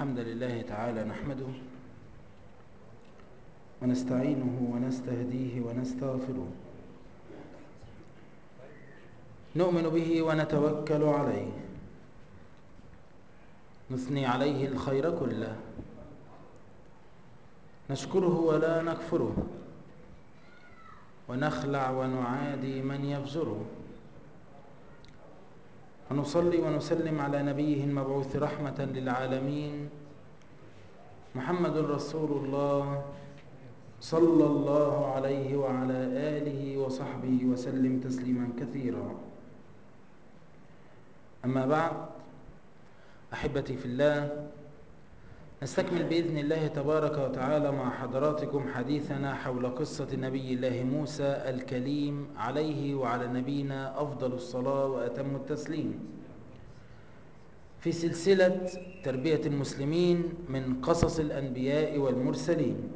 الحمد لله تعالى نحمده ونستعينه ونستهديه ونستغفره نؤمن به ونتوكل عليه نثني عليه الخير كله نشكره ولا نكفره ونخلع ونعادي من يفجره ونصلي ونسلم على نبيه المبعوث رحمة للعالمين محمد رسول الله صلى الله عليه وعلى آله وصحبه وسلم تسليما كثيرا أما بعد أحبتي في الله نستكمل بإذن الله تبارك وتعالى مع حضراتكم حديثنا حول قصة نبي الله موسى الكليم عليه وعلى نبينا أفضل الصلاة وأتم التسليم في سلسلة تربية المسلمين من قصص الأنبياء والمرسلين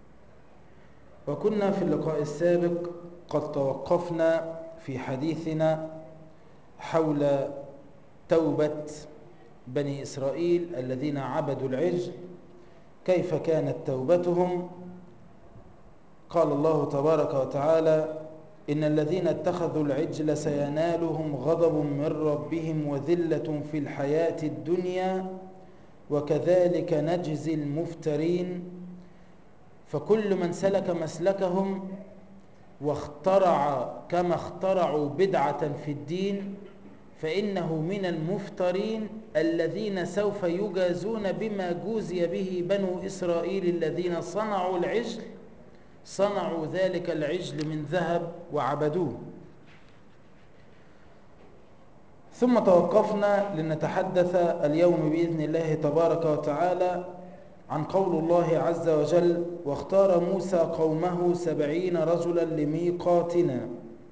وكنا في اللقاء السابق قد توقفنا في حديثنا حول توبة بني إسرائيل الذين عبدوا العجل كيف كانت توبتهم قال الله تبارك وتعالى إن الذين اتخذوا العجل سينالهم غضب من ربهم وذلة في الحياة الدنيا وكذلك نجزي المفترين فكل من سلك مسلكهم واخترع كما اخترعوا بدعة في الدين فإنه من المفترين الذين سوف يجازون بما جوزي به بنو إسرائيل الذين صنعوا العجل صنعوا ذلك العجل من ذهب وعبدوه ثم توقفنا لنتحدث اليوم بإذن الله تبارك وتعالى عن قول الله عز وجل واختار موسى قومه سبعين رجلا لميقاتنا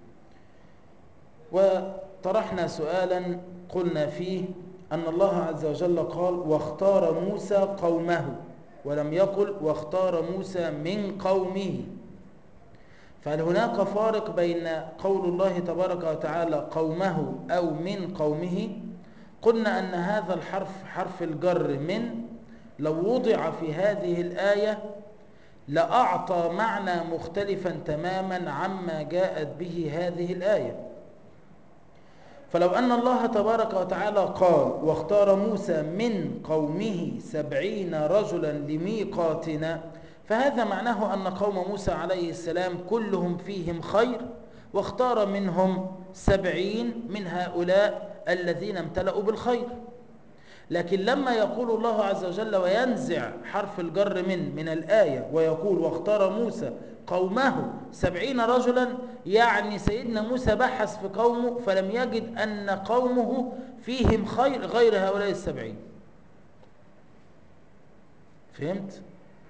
وطرحنا سؤالا قلنا فيه أن الله عز وجل قال واختار موسى قومه ولم يقل واختار موسى من قومه فهل هناك فارق بين قول الله تبارك وتعالى قومه أو من قومه قلنا أن هذا الحرف حرف الجر من لو وضع في هذه الآية لأعطى معنى مختلفا تماما عما جاءت به هذه الآية فلو أن الله تبارك وتعالى قال واختار موسى من قومه سبعين رجلا لميقاتنا فهذا معناه أن قوم موسى عليه السلام كلهم فيهم خير واختار منهم سبعين من هؤلاء الذين امتلأوا بالخير لكن لما يقول الله عز وجل وينزع حرف الجر من من الآية ويقول واختار موسى قومه سبعين رجلا يعني سيدنا موسى بحث في قومه فلم يجد أن قومه فيهم خير غير هؤلاء السبعين فهمت؟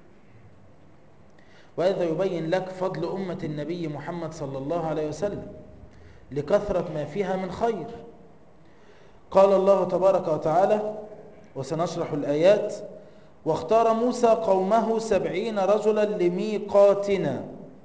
وهذا يبين لك فضل أمة النبي محمد صلى الله عليه وسلم لكثرة ما فيها من خير قال الله تبارك وتعالى وسنشرح الآيات واختار موسى قومه سبعين رجلا لميقاتنا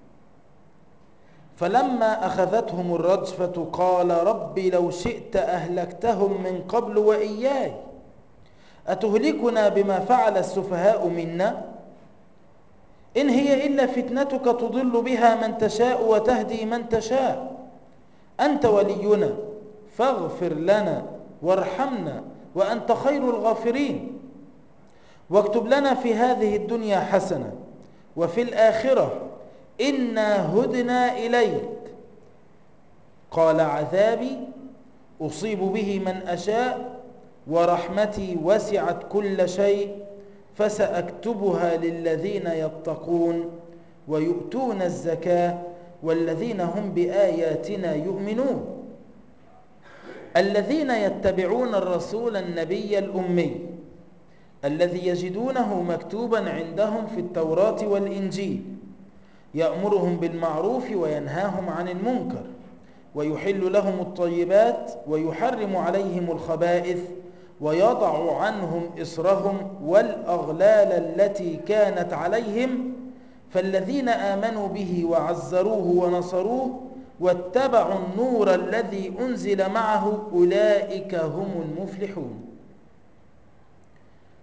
فلما أخذتهم الرجفة قال رب لو شئت أهلكتهم من قبل وإياي أتهلكنا بما فعل السفهاء منا إن هي إلا فتنتك تضل بها من تشاء وتهدي من تشاء أنت ولينا فاغفر لنا وارحمنا وأنت خير الغافرين واكتب لنا في هذه الدنيا حسنة وفي الآخرة إنا هدنا إليك قال عذابي أصيب به من أشاء ورحمتي وسعت كل شيء فسأكتبها للذين يتقون ويؤتون الزكاة والذين هم بآياتنا يؤمنون الذين يتبعون الرسول النبي الأمي الذي يجدونه مكتوبا عندهم في التوراة والإنجيل يأمرهم بالمعروف وينهاهم عن المنكر ويحل لهم الطيبات ويحرم عليهم الخبائث ويضع عنهم إصرهم والأغلال التي كانت عليهم فالذين آمنوا به وعزروه ونصروه واتبعوا النور الذي أنزل معه أولئك هم المفلحون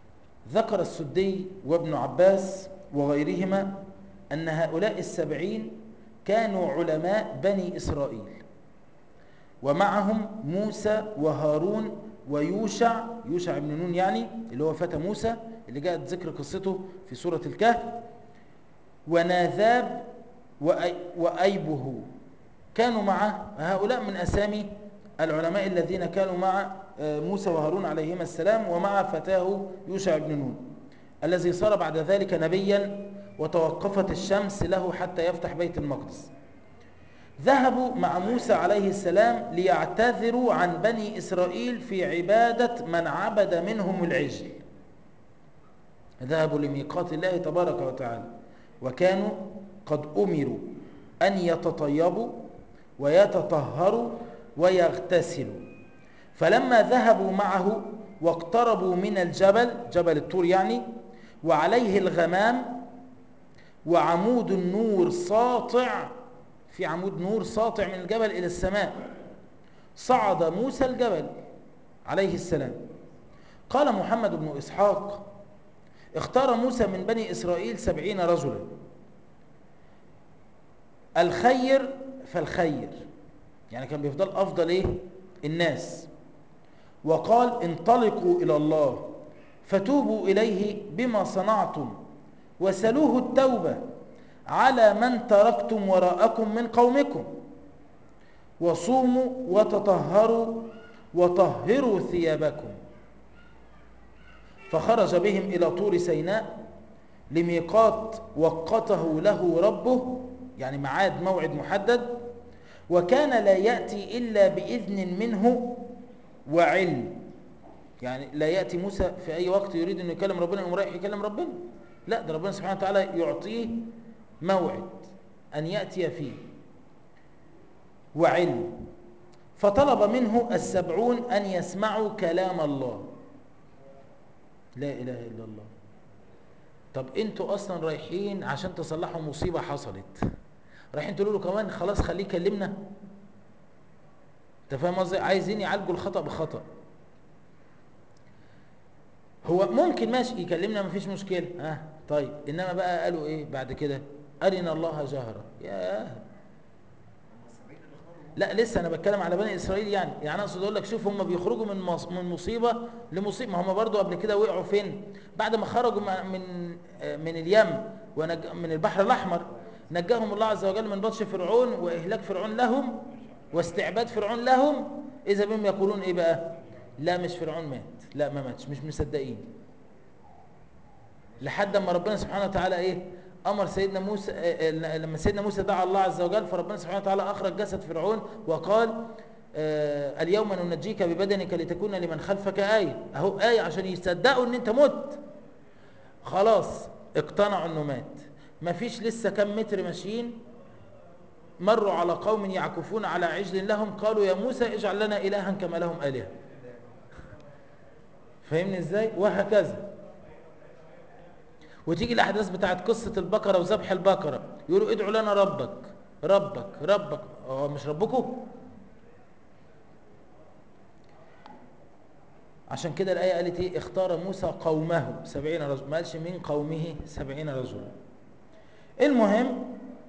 ذكر السدي وابن عباس وغيرهما أن هؤلاء السبعين كانوا علماء بني إسرائيل ومعهم موسى وهارون ويوشع يوشع بن نون يعني اللي هو فتى موسى اللي جاءت ذكر قصته في سورة الكهف وناذاب وأيبه كانوا مع هؤلاء من أسامي العلماء الذين كانوا مع موسى وهارون عليهما السلام ومع فتاه يوشع بن نون الذي صار بعد ذلك نبيا وتوقفت الشمس له حتى يفتح بيت المقدس ذهبوا مع موسى عليه السلام ليعتذروا عن بني إسرائيل في عبادة من عبد منهم العجل ذهبوا لميقات الله تبارك وتعالى وكانوا قد أمروا أن يتطيبوا ويتطهروا ويغتسلوا فلما ذهبوا معه واقتربوا من الجبل جبل الطور يعني وعليه الغمام وعمود النور ساطع في عمود نور ساطع من الجبل إلى السماء صعد موسى الجبل عليه السلام قال محمد بن إسحاق اختار موسى من بني إسرائيل سبعين رجلا الخير فالخير يعني كان بيفضل أفضل إيه الناس وقال انطلقوا إلى الله فتوبوا إليه بما صنعتم وسلوه التوبة على من تركتم وراءكم من قومكم وصوموا وتطهروا وطهروا ثيابكم فخرج بهم إلى طور سيناء لميقات وقته له ربه يعني معاد موعد محدد وكان لا يأتي إلا بإذن منه وعلم يعني لا يأتي موسى في أي وقت يريد أن يكلم ربنا يقوم رايح يكلم ربنا لا ده ربنا سبحانه وتعالى يعطيه موعد أن يأتي فيه وعلم فطلب منه السبعون أن يسمعوا كلام الله لا إله إلا الله طب انتوا أصلا رايحين عشان تصلحوا مصيبة حصلت رايحين تقولوا له كمان خلاص خليه يكلمنا انت فاهم قصدي عايزين يعالجوا الخطأ بخطأ هو ممكن ماشي يكلمنا مفيش مشكلة ها آه طيب انما بقى قالوا ايه بعد كده ارنا الله جهرا يا لا لسه انا بتكلم على بني اسرائيل يعني يعني اقصد اقول لك شوف هم بيخرجوا من من مصيبه لمصيبه ما هم برضو قبل كده وقعوا فين بعد ما خرجوا من من اليم ومن البحر الاحمر نجاهم الله عز وجل من بطش فرعون واهلاك فرعون لهم واستعباد فرعون لهم اذا بهم يقولون ايه بقى لا مش فرعون مات لا ما ماتش مش مصدقين لحد ما ربنا سبحانه وتعالى ايه امر سيدنا موسى لما سيدنا موسى دعا الله عز وجل فربنا سبحانه وتعالى اخرج جسد فرعون وقال اليوم ننجيك ببدنك لتكون لمن خلفك آية اهو آية عشان يصدقوا ان انت مت خلاص اقتنعوا انه مات مفيش لسه كم متر ماشيين مروا على قوم يعكفون على عجل لهم قالوا يا موسى اجعل لنا إلها كما لهم آلهة فاهمني ازاي وهكذا وتيجي الاحداث بتاعت قصه البقره وذبح البقره يقولوا ادعوا لنا ربك ربك ربك هو مش ربكم عشان كده الايه قالت ايه اختار موسى قومه سبعين رجل ما قالش من قومه سبعين رجل المهم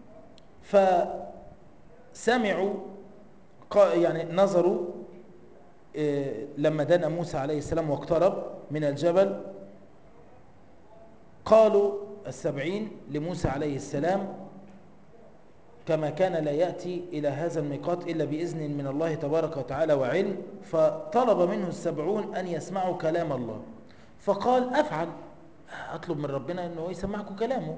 فسمعوا يعني نظروا لما دنا موسى عليه السلام واقترب من الجبل قالوا السبعين لموسى عليه السلام كما كان لا يأتي إلى هذا الميقات إلا بإذن من الله تبارك وتعالى وعلم فطلب منه السبعون أن يسمعوا كلام الله فقال أفعل أطلب من ربنا أنه يسمعكم كلامه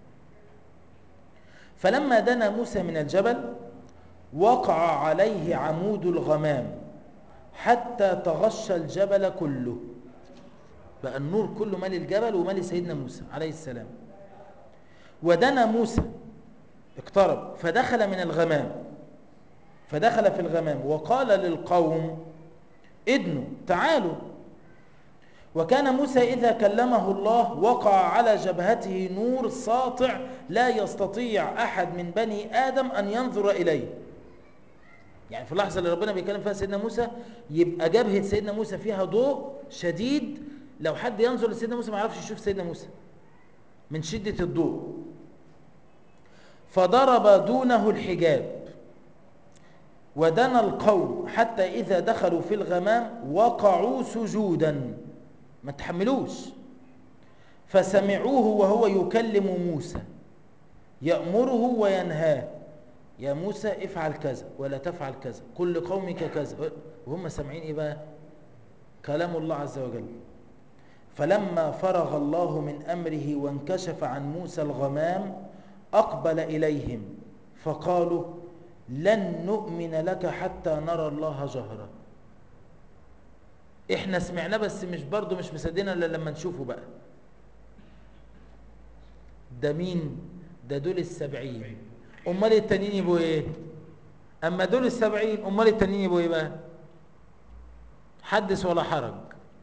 فلما دنا موسى من الجبل وقع عليه عمود الغمام حتى تغشى الجبل كله بقى النور كله مال الجبل ومال سيدنا موسى عليه السلام ودنا موسى اقترب فدخل من الغمام فدخل في الغمام وقال للقوم ادنوا تعالوا وكان موسى إذا كلمه الله وقع على جبهته نور ساطع لا يستطيع أحد من بني آدم أن ينظر إليه يعني في اللحظة اللي ربنا بيتكلم فيها سيدنا موسى يبقى جبهة سيدنا موسى فيها ضوء شديد لو حد ينظر لسيدنا موسى ما يعرفش يشوف سيدنا موسى من شدة الضوء فضرب دونه الحجاب ودنا القوم حتى إذا دخلوا في الغمام وقعوا سجودا ما تحملوش فسمعوه وهو يكلم موسى يأمره وينهاه يا موسى افعل كذا ولا تفعل كذا قل لقومك كذا وهم سامعين ايه بقى كلام الله عز وجل فلما فرغ الله من امره وانكشف عن موسى الغمام اقبل اليهم فقالوا لن نؤمن لك حتى نرى الله جهرا احنا سمعنا بس مش برضه مش مصدقين الا لما نشوفه بقى ده مين ده دول السبعين امال التانيين يبقوا ايه اما دول السبعين امال التانيين يبقوا ايه بقى حدث ولا حرج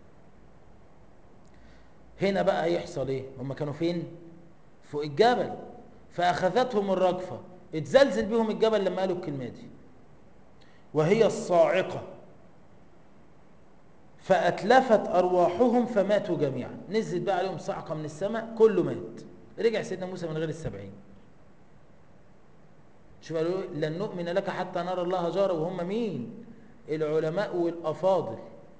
هنا بقى هيحصل ايه هم كانوا فين فوق الجبل فاخذتهم الرجفه اتزلزل بهم الجبل لما قالوا الكلمه دي وهي الصاعقه فاتلفت ارواحهم فماتوا جميعا نزلت بقى عليهم صعقه من السماء كله مات رجع سيدنا موسى من غير السبعين شوف قالوا لن نؤمن لك حتى نرى الله جارا وهم مين العلماء والافاضل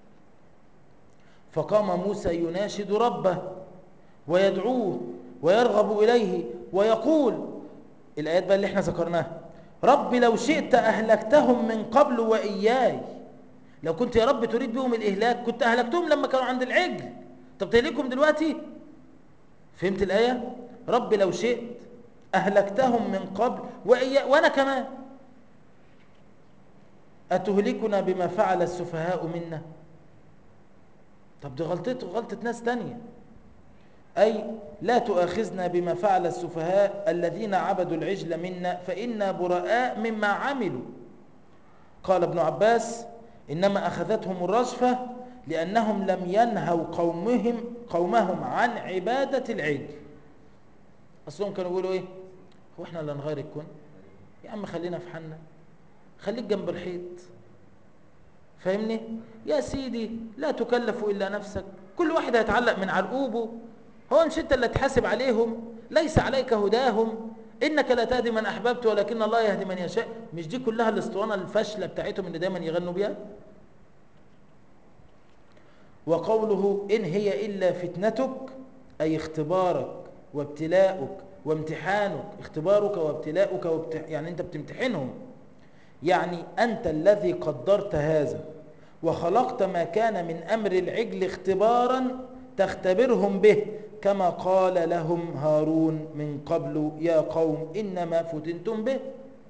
فقام موسى يناشد ربه ويدعوه ويرغب اليه ويقول الايات بقى اللي احنا ذكرناها رب لو شئت اهلكتهم من قبل واياي لو كنت يا رب تريد بهم الاهلاك كنت اهلكتهم لما كانوا عند العجل طب تهلكهم دلوقتي فهمت الايه رب لو شئت أهلكتهم من قبل وإيا وأنا كمان أتهلكنا بما فعل السفهاء منا طب دي غلطته غلطة ناس تانية أي لا تؤاخذنا بما فعل السفهاء الذين عبدوا العجل منا فإنا براء مما عملوا قال ابن عباس إنما أخذتهم الرجفة لأنهم لم ينهوا قومهم قومهم عن عبادة العجل أصلهم كانوا يقولوا إيه هو إحنا اللي نغير الكون يا عم خلينا في حالنا خليك جنب الحيط فاهمني يا سيدي لا تكلف إلا نفسك كل واحد هيتعلق من عرقوبه هو مش انت اللي تحاسب عليهم ليس عليك هداهم انك لا تهدي من احببت ولكن الله يهدي من يشاء مش دي كلها الاسطوانه الفاشله بتاعتهم اللي دايما يغنوا بيها وقوله ان هي الا فتنتك اي اختبارك وابتلاؤك وامتحانك اختبارك وابتلاؤك وابت... يعني انت بتمتحنهم يعني انت الذي قدرت هذا وخلقت ما كان من امر العجل اختبارا تختبرهم به كما قال لهم هارون من قبل يا قوم انما فتنتم به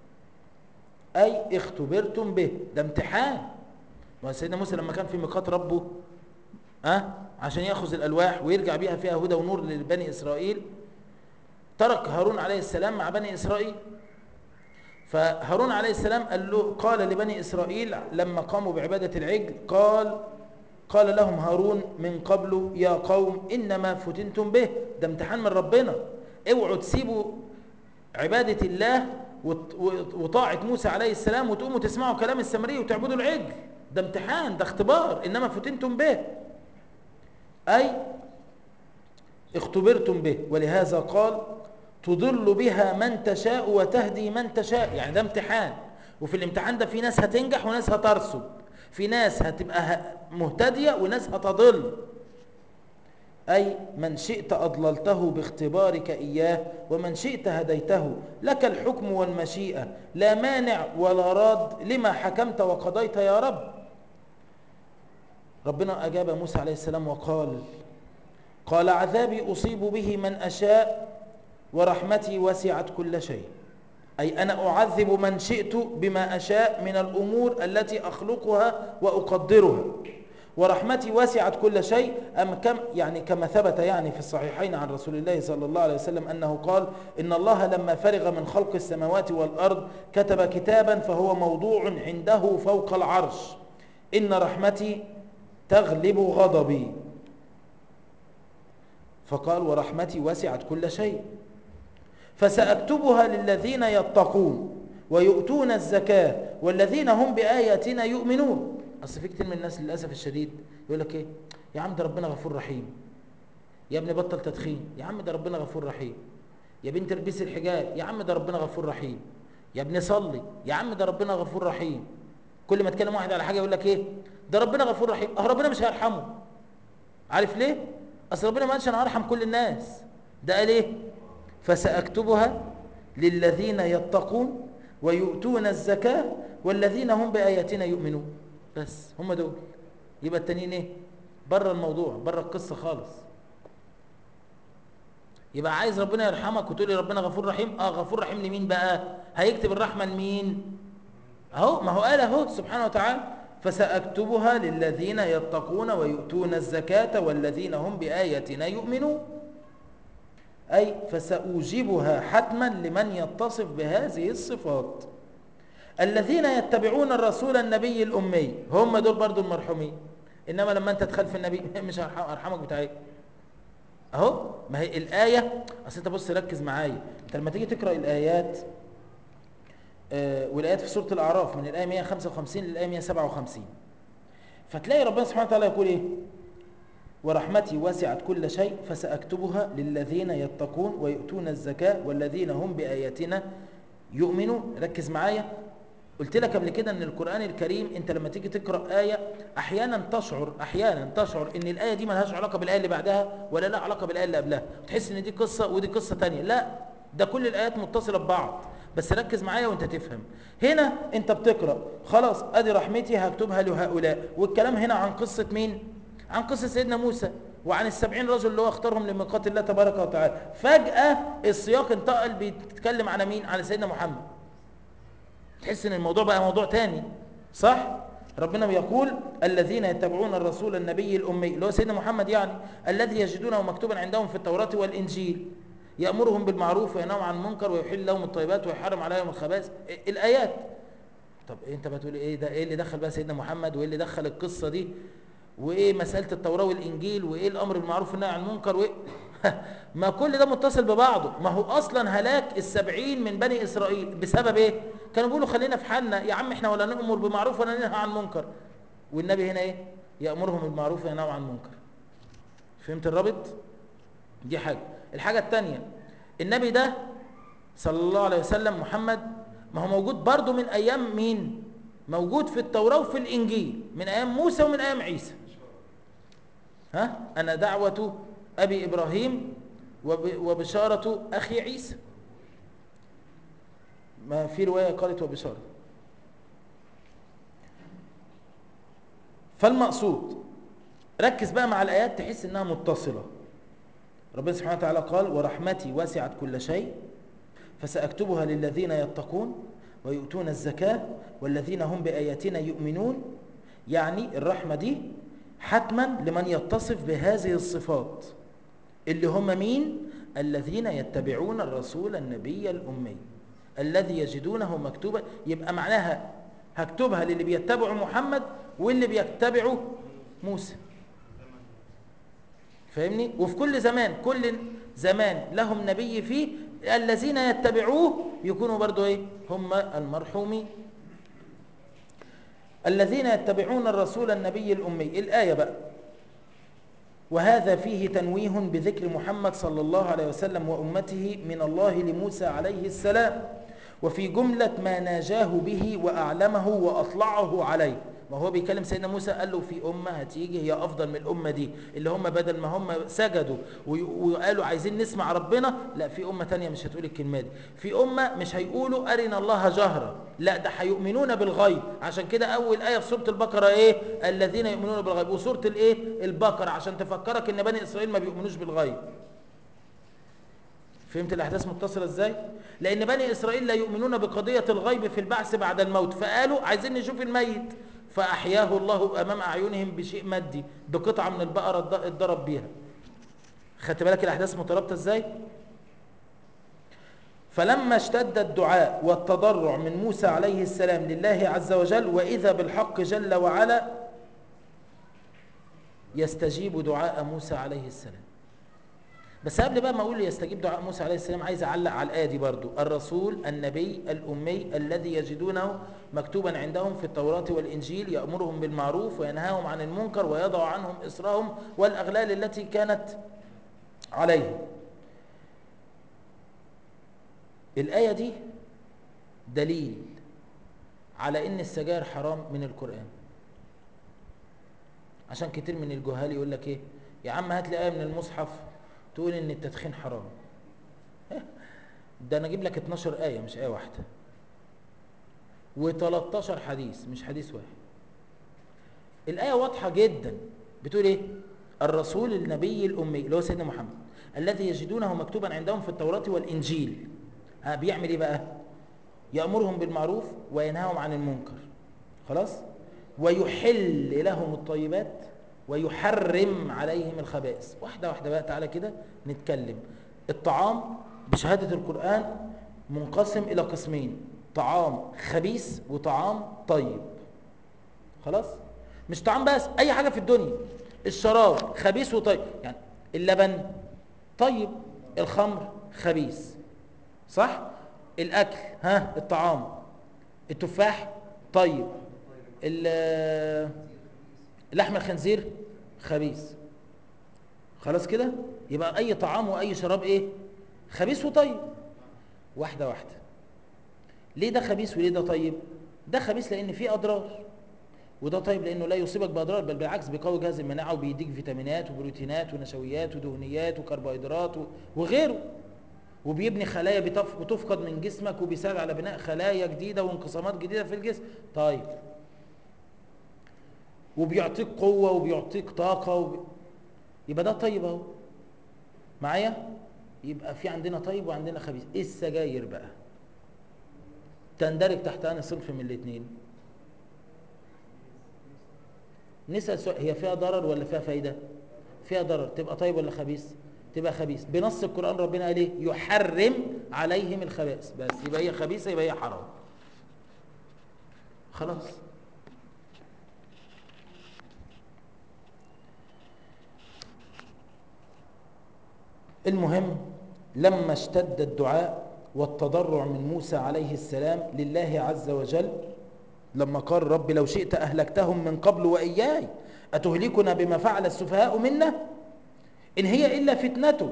اي اختبرتم به ده امتحان ما سيدنا موسى لما كان في ميقات ربه أه؟ عشان ياخذ الالواح ويرجع بيها فيها هدى ونور لبني اسرائيل ترك هارون عليه السلام مع بني اسرائيل فهارون عليه السلام قال له قال لبني اسرائيل لما قاموا بعباده العجل قال قال لهم هارون من قبل يا قوم انما فتنتم به ده امتحان من ربنا اوعوا تسيبوا عباده الله وطاعه موسى عليه السلام وتقوموا تسمعوا كلام السامري وتعبدوا العجل ده امتحان ده اختبار انما فتنتم به اي اختبرتم به ولهذا قال تضل بها من تشاء وتهدي من تشاء يعني ده امتحان وفي الامتحان ده في ناس هتنجح وناس هترسب في ناس هتبقى مهتدية وناس هتضل أي من شئت أضللته باختبارك إياه ومن شئت هديته لك الحكم والمشيئة لا مانع ولا راد لما حكمت وقضيت يا رب ربنا أجاب موسى عليه السلام وقال قال عذابي أصيب به من أشاء ورحمتي وسعت كل شيء أي أنا أعذب من شئت بما أشاء من الأمور التي أخلقها وأقدرها ورحمتي وسعت كل شيء أم كم يعني كما ثبت يعني في الصحيحين عن رسول الله صلى الله عليه وسلم أنه قال إن الله لما فرغ من خلق السماوات والأرض كتب كتابا فهو موضوع عنده فوق العرش إن رحمتي تغلب غضبي فقال ورحمتي وسعت كل شيء فسأكتبها للذين يتقون ويؤتون الزكاة والذين هم بآياتنا يؤمنون أصل في كتير من الناس للأسف الشديد يقول لك إيه يا عم ده ربنا غفور رحيم يا ابني بطل تدخين يا عم ده ربنا غفور رحيم يا بنت البسي الحجاب يا عم ده ربنا غفور رحيم يا ابني صلي يا عم ده ربنا غفور رحيم كل ما تكلم واحد على حاجه يقول لك ايه ده ربنا غفور رحيم اه ربنا مش هيرحمه عارف ليه اصل ربنا ما قالش انا هرحم كل الناس ده قال ايه فساكتبها للذين يتقون ويؤتون الزكاه والذين هم باياتنا يؤمنون بس هم دول يبقى التانيين ايه بره الموضوع بره القصه خالص يبقى عايز ربنا يرحمك وتقول لي ربنا غفور رحيم اه غفور رحيم لمين بقى هيكتب الرحمه لمين اهو ما هو قال اهو سبحانه وتعالى فساكتبها للذين يتقون ويؤتون الزكاه والذين هم باياتنا يؤمنون اي فساوجبها حتما لمن يتصف بهذه الصفات الذين يتبعون الرسول النبي الامي هم دول برضو المرحومين انما لما انت تخالف النبي مش هرحمك بتاع ايه اهو ما هي الايه اصل انت بص ركز معايا انت لما تيجي تقرا الايات آه والايات في سوره الاعراف من الايه 155 للايه 157 فتلاقي ربنا سبحانه وتعالى يقول ايه ورحمتي وسعت كل شيء فساكتبها للذين يتقون ويؤتون الزكاه والذين هم باياتنا يؤمنون ركز معايا قلت لك قبل كده ان القران الكريم انت لما تيجي تقرا ايه احيانا تشعر احيانا تشعر ان الايه دي ملهاش علاقه بالايه اللي بعدها ولا لا علاقه بالايه اللي قبلها تحس ان دي قصه ودي قصه تانية لا ده كل الايات متصله ببعض بس ركز معايا وانت تفهم هنا انت بتقرا خلاص ادي رحمتي هكتبها لهؤلاء والكلام هنا عن قصه مين عن قصه سيدنا موسى وعن السبعين رجل اللي هو اختارهم لميقات الله تبارك وتعالى فجاه السياق انتقل بيتكلم على مين على سيدنا محمد تحس ان الموضوع بقى موضوع تاني صح ربنا بيقول الذين يتبعون الرسول النبي الامي اللي هو سيدنا محمد يعني الذي يجدونه مكتوبا عندهم في التوراه والانجيل يامرهم بالمعروف وينهاهم عن المنكر ويحل لهم الطيبات ويحرم عليهم الخبائث الايات طب انت بتقول ايه ده ايه اللي دخل بقى سيدنا محمد وايه اللي دخل القصه دي وايه مساله التوراه والانجيل وايه الامر بالمعروف والنهي عن المنكر وايه ما كل ده متصل ببعضه ما هو اصلا هلاك السبعين من بني اسرائيل بسبب ايه كانوا بيقولوا خلينا في حالنا يا عم احنا ولا نأمر بمعروف ولا ننهى عن منكر والنبي هنا ايه يأمرهم بالمعروف وينهوا عن منكر فهمت الرابط دي حاجة الحاجة الثانية النبي ده صلى الله عليه وسلم محمد ما هو موجود برضه من ايام مين موجود في التوراة وفي الانجيل من ايام موسى ومن ايام عيسى ها انا دعوة ابي ابراهيم وبشارة اخي عيسى ما في رواية قالت وبشارة فالمقصود ركز بقى مع الآيات تحس إنها متصلة ربنا سبحانه وتعالى قال ورحمتي وسعت كل شيء فسأكتبها للذين يتقون ويؤتون الزكاة والذين هم بآياتنا يؤمنون يعني الرحمة دي حتما لمن يتصف بهذه الصفات اللي هم مين الذين يتبعون الرسول النبي الأمي الذي يجدونه مكتوبا يبقى معناها هكتبها للي بيتبعوا محمد واللي بيتبعوا موسى فاهمني وفي كل زمان كل زمان لهم نبي فيه الذين يتبعوه يكونوا برضو ايه هم المرحومين الذين يتبعون الرسول النبي الأمي الآية بقى وهذا فيه تنويه بذكر محمد صلى الله عليه وسلم وأمته من الله لموسى عليه السلام وفي جملة ما ناجاه به وأعلمه وأطلعه عليه ما هو بيكلم سيدنا موسى قال له في أمة هتيجي هي أفضل من الأمة دي اللي هم بدل ما هم سجدوا وقالوا عايزين نسمع ربنا لا في أمة تانية مش هتقول الكلمة دي في أمة مش هيقولوا أرنا الله جهرا لا ده هيؤمنون بالغيب عشان كده أول آية في سورة البقرة إيه الذين يؤمنون بالغيب وسورة الإيه البقرة عشان تفكرك إن بني إسرائيل ما بيؤمنوش بالغيب فهمت الأحداث متصلة إزاي؟ لأن بني إسرائيل لا يؤمنون بقضية الغيب في البعث بعد الموت فقالوا عايزين نشوف الميت فأحياه الله أمام أعينهم بشيء مادي بقطعة من البقرة اتضرب بيها خدت بالك الأحداث مترابطة إزاي؟ فلما اشتد الدعاء والتضرع من موسى عليه السلام لله عز وجل وإذا بالحق جل وعلا يستجيب دعاء موسى عليه السلام بس قبل بقى ما اقول يستجيب دعاء موسى عليه السلام عايز اعلق على الايه دي برضو الرسول النبي الامي الذي يجدونه مكتوبا عندهم في التوراه والانجيل يامرهم بالمعروف وينهاهم عن المنكر ويضع عنهم اصرهم والاغلال التي كانت عليهم الايه دي دليل على ان السجاير حرام من القران عشان كتير من الجهال يقول لك ايه يا عم هات لي ايه من المصحف تقول ان التدخين حرام ده انا اجيب لك 12 ايه مش ايه واحده و13 حديث مش حديث واحد الايه واضحه جدا بتقول ايه الرسول النبي الامي اللي هو سيدنا محمد الذي يجدونه مكتوبا عندهم في التوراه والانجيل ها بيعمل ايه بقى يامرهم بالمعروف وينهاهم عن المنكر خلاص ويحل لهم الطيبات ويحرم عليهم الخبائث واحدة واحدة بقى تعالى كده نتكلم الطعام بشهادة القرآن منقسم إلى قسمين طعام خبيث وطعام طيب خلاص مش طعام بس أي حاجة في الدنيا الشراب خبيث وطيب يعني اللبن طيب الخمر خبيث صح الأكل ها الطعام التفاح طيب لحم الخنزير خبيث خلاص كده يبقى اي طعام واي شراب ايه خبيث وطيب واحده واحده ليه ده خبيث وليه ده طيب ده خبيث لان فيه اضرار وده طيب لانه لا يصيبك باضرار بل بالعكس بيقوي جهاز المناعه وبيديك فيتامينات وبروتينات ونشويات ودهنيات وكربوهيدرات وغيره وبيبني خلايا بتفقد من جسمك وبيساعد على بناء خلايا جديده وانقسامات جديده في الجسم طيب وبيعطيك قوة وبيعطيك طاقة وب... يبقى ده طيب اهو معايا يبقى في عندنا طيب وعندنا خبيث ايه السجاير بقى تندرج تحت انهي صنف من الاثنين نسأل سؤال هي فيها ضرر ولا فيها فايدة فيها ضرر تبقى طيب ولا خبيث تبقى خبيث بنص القرآن ربنا قال ايه يحرم عليهم الخبائث بس يبقى هي خبيثة يبقى هي حرام خلاص المهم لما اشتد الدعاء والتضرع من موسى عليه السلام لله عز وجل لما قال رب لو شئت أهلكتهم من قبل وإياي أتهلكنا بما فعل السفهاء منا إن هي إلا فتنتك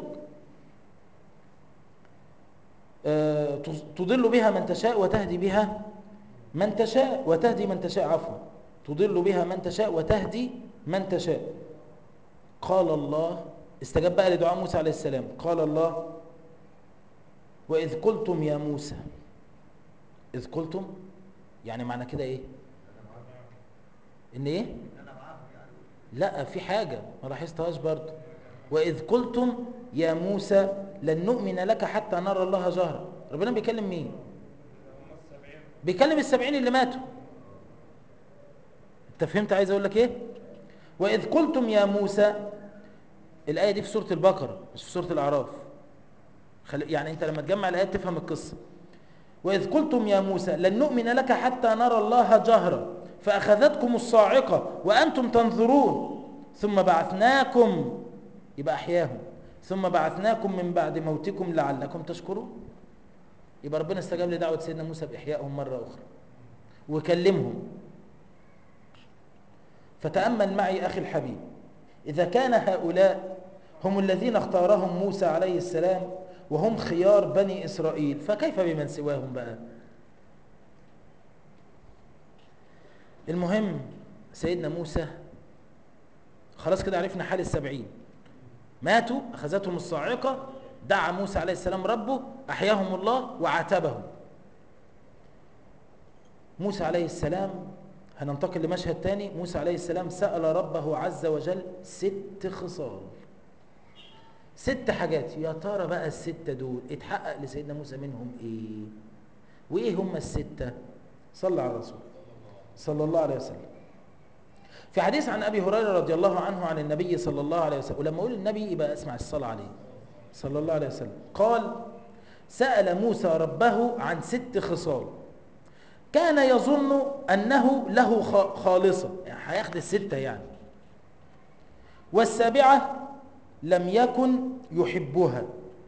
أه تضل بها من تشاء وتهدي بها من تشاء وتهدي من تشاء عفوا تضل بها من تشاء وتهدي من تشاء قال الله استجاب بقى لدعاء موسى عليه السلام قال الله وإذ قلتم يا موسى إذ قلتم يعني معنى كده إيه إن إيه لا في حاجة ما لاحظتهاش برضه وإذ قلتم يا موسى لن نؤمن لك حتى نرى الله جهرا ربنا بيكلم مين بيكلم السبعين اللي ماتوا انت فهمت عايز اقول لك ايه واذ قلتم يا موسى الايه دي في سوره البقره مش في سوره الاعراف خل... يعني انت لما تجمع الايات تفهم القصه واذ قلتم يا موسى لن نؤمن لك حتى نرى الله جهرا فاخذتكم الصاعقه وانتم تنظرون ثم بعثناكم يبقى احياهم ثم بعثناكم من بعد موتكم لعلكم تشكرون يبقى ربنا استجاب لدعوه سيدنا موسى باحيائهم مره اخرى وكلمهم فتامل معي اخي الحبيب اذا كان هؤلاء هم الذين اختارهم موسى عليه السلام وهم خيار بني اسرائيل فكيف بمن سواهم بقى المهم سيدنا موسى خلاص كده عرفنا حال السبعين ماتوا أخذتهم الصاعقة دعا موسى عليه السلام ربه أحياهم الله وعاتبهم موسى عليه السلام هننتقل لمشهد تاني موسى عليه السلام سأل ربه عز وجل ست خصال ست حاجات يا ترى بقى الستة دول اتحقق لسيدنا موسى منهم ايه وايه هم الستة صلى على الرسول صلى الله عليه وسلم في حديث عن ابي هريره رضي الله عنه عن النبي صلى الله عليه وسلم ولما اقول النبي يبقى اسمع الصلاه عليه صلى الله عليه وسلم قال سال موسى ربه عن ست خصال كان يظن انه له خالصه يعني هياخد السته يعني والسابعه لم يكن يحبها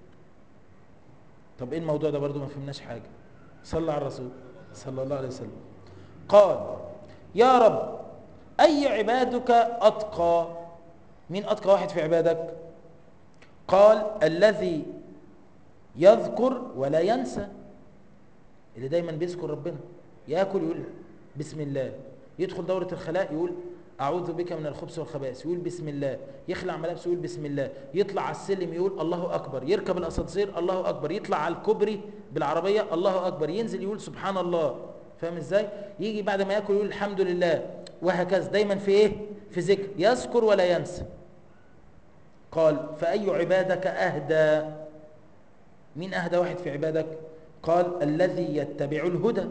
طب ايه الموضوع ده برضو ما فهمناش حاجة صلى على الرسول صلى الله عليه وسلم قال يا رب أي عبادك أتقى مين أتقى واحد في عبادك قال الذي يذكر ولا ينسى اللي دايما بيذكر ربنا ياكل يقول بسم الله يدخل دورة الخلاء يقول أعوذ بك من الخبث والخبائث يقول بسم الله يخلع ملابسه يقول بسم الله يطلع على السلم يقول الله أكبر يركب الأسانسير الله أكبر يطلع على الكوبري بالعربية الله أكبر ينزل يقول سبحان الله فاهم ازاي يجي بعد ما ياكل يقول الحمد لله وهكذا دايما في ايه في ذكر يذكر ولا ينسى قال فأي عبادك أهدى مين أهدى واحد في عبادك قال الذي يتبع الهدى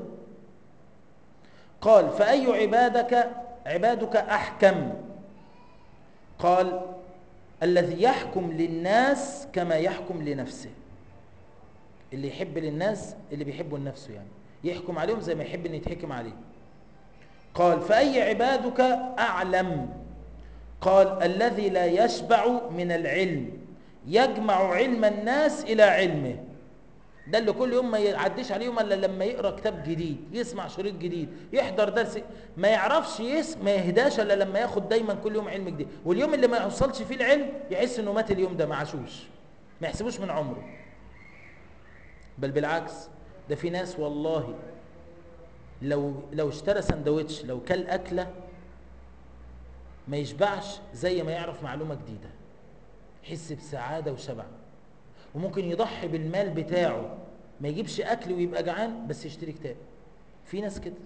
قال فأي عبادك عبادك أحكم قال الذي يحكم للناس كما يحكم لنفسه اللي يحب للناس اللي بيحبوا لنفسه يعني يحكم عليهم زي ما يحب ان يتحكم عليه قال فأي عبادك أعلم قال الذي لا يشبع من العلم يجمع علم الناس إلى علمه ده اللي كل يوم ما يعديش عليهم الا لما يقرا كتاب جديد يسمع شريط جديد يحضر درس ما يعرفش يس ما يهداش الا لما ياخد دايما كل يوم علم جديد واليوم اللي ما يوصلش فيه العلم يحس انه مات اليوم ده ما عاشوش ما يحسبوش من عمره بل بالعكس ده في ناس والله لو لو اشترى سندوتش لو كل اكله ما يشبعش زي ما يعرف معلومه جديده يحس بسعاده وشبع وممكن يضحي بالمال بتاعه ما يجيبش اكل ويبقى جعان بس يشتري كتاب في ناس كده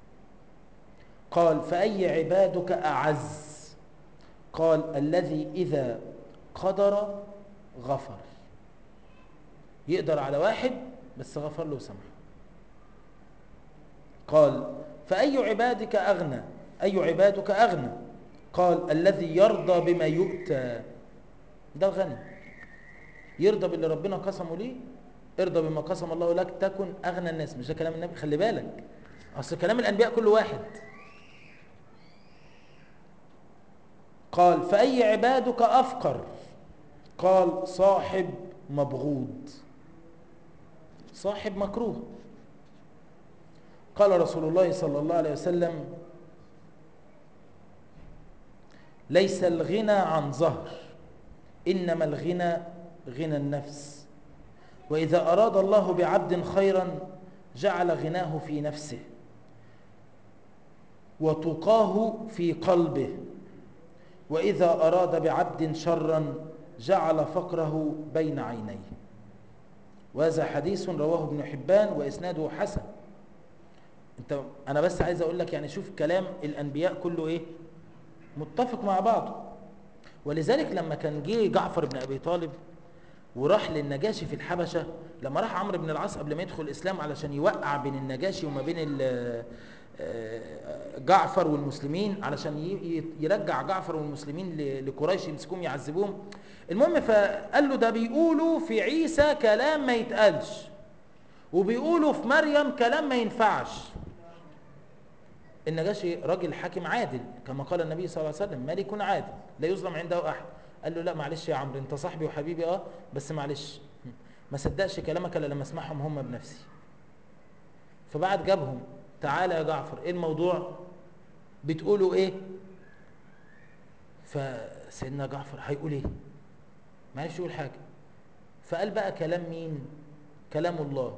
قال فاي عبادك اعز قال الذي اذا قدر غفر يقدر على واحد بس غفر له وسمحه قال فاي عبادك اغنى اي عبادك اغنى قال الذي يرضى بما يؤتى ده الغني يرضى باللي ربنا قسمه ليه ارضى بما قسم الله لك تكن اغنى الناس مش ده كلام النبي خلي بالك اصل كلام الانبياء كل واحد قال فاي عبادك افقر قال صاحب مبغوض صاحب مكروه قال رسول الله صلى الله عليه وسلم ليس الغنى عن ظهر انما الغنى غنى النفس واذا اراد الله بعبد خيرا جعل غناه في نفسه وتقاه في قلبه واذا اراد بعبد شرا جعل فقره بين عينيه وهذا حديث رواه ابن حبان واسناده حسن انت انا بس عايز اقول لك يعني شوف كلام الانبياء كله ايه متفق مع بعضه ولذلك لما كان جه جعفر بن ابي طالب وراح للنجاشي في الحبشه لما راح عمرو بن العاص قبل ما يدخل الاسلام علشان يوقع بين النجاشي وما بين جعفر والمسلمين علشان يرجع جعفر والمسلمين لقريش يمسكوهم يعذبوهم المهم فقال له ده بيقولوا في عيسى كلام ما يتقالش وبيقولوا في مريم كلام ما ينفعش النجاشي راجل حاكم عادل كما قال النبي صلى الله عليه وسلم ملك عادل لا يظلم عنده احد قال له لا معلش يا عمرو انت صاحبي وحبيبي اه بس معلش ما صدقش كلامك الا لما اسمعهم هم بنفسي فبعد جابهم تعالى يا جعفر ايه الموضوع بتقولوا ايه فسيدنا جعفر هيقول ايه معلش يقول حاجه فقال بقى كلام مين كلام الله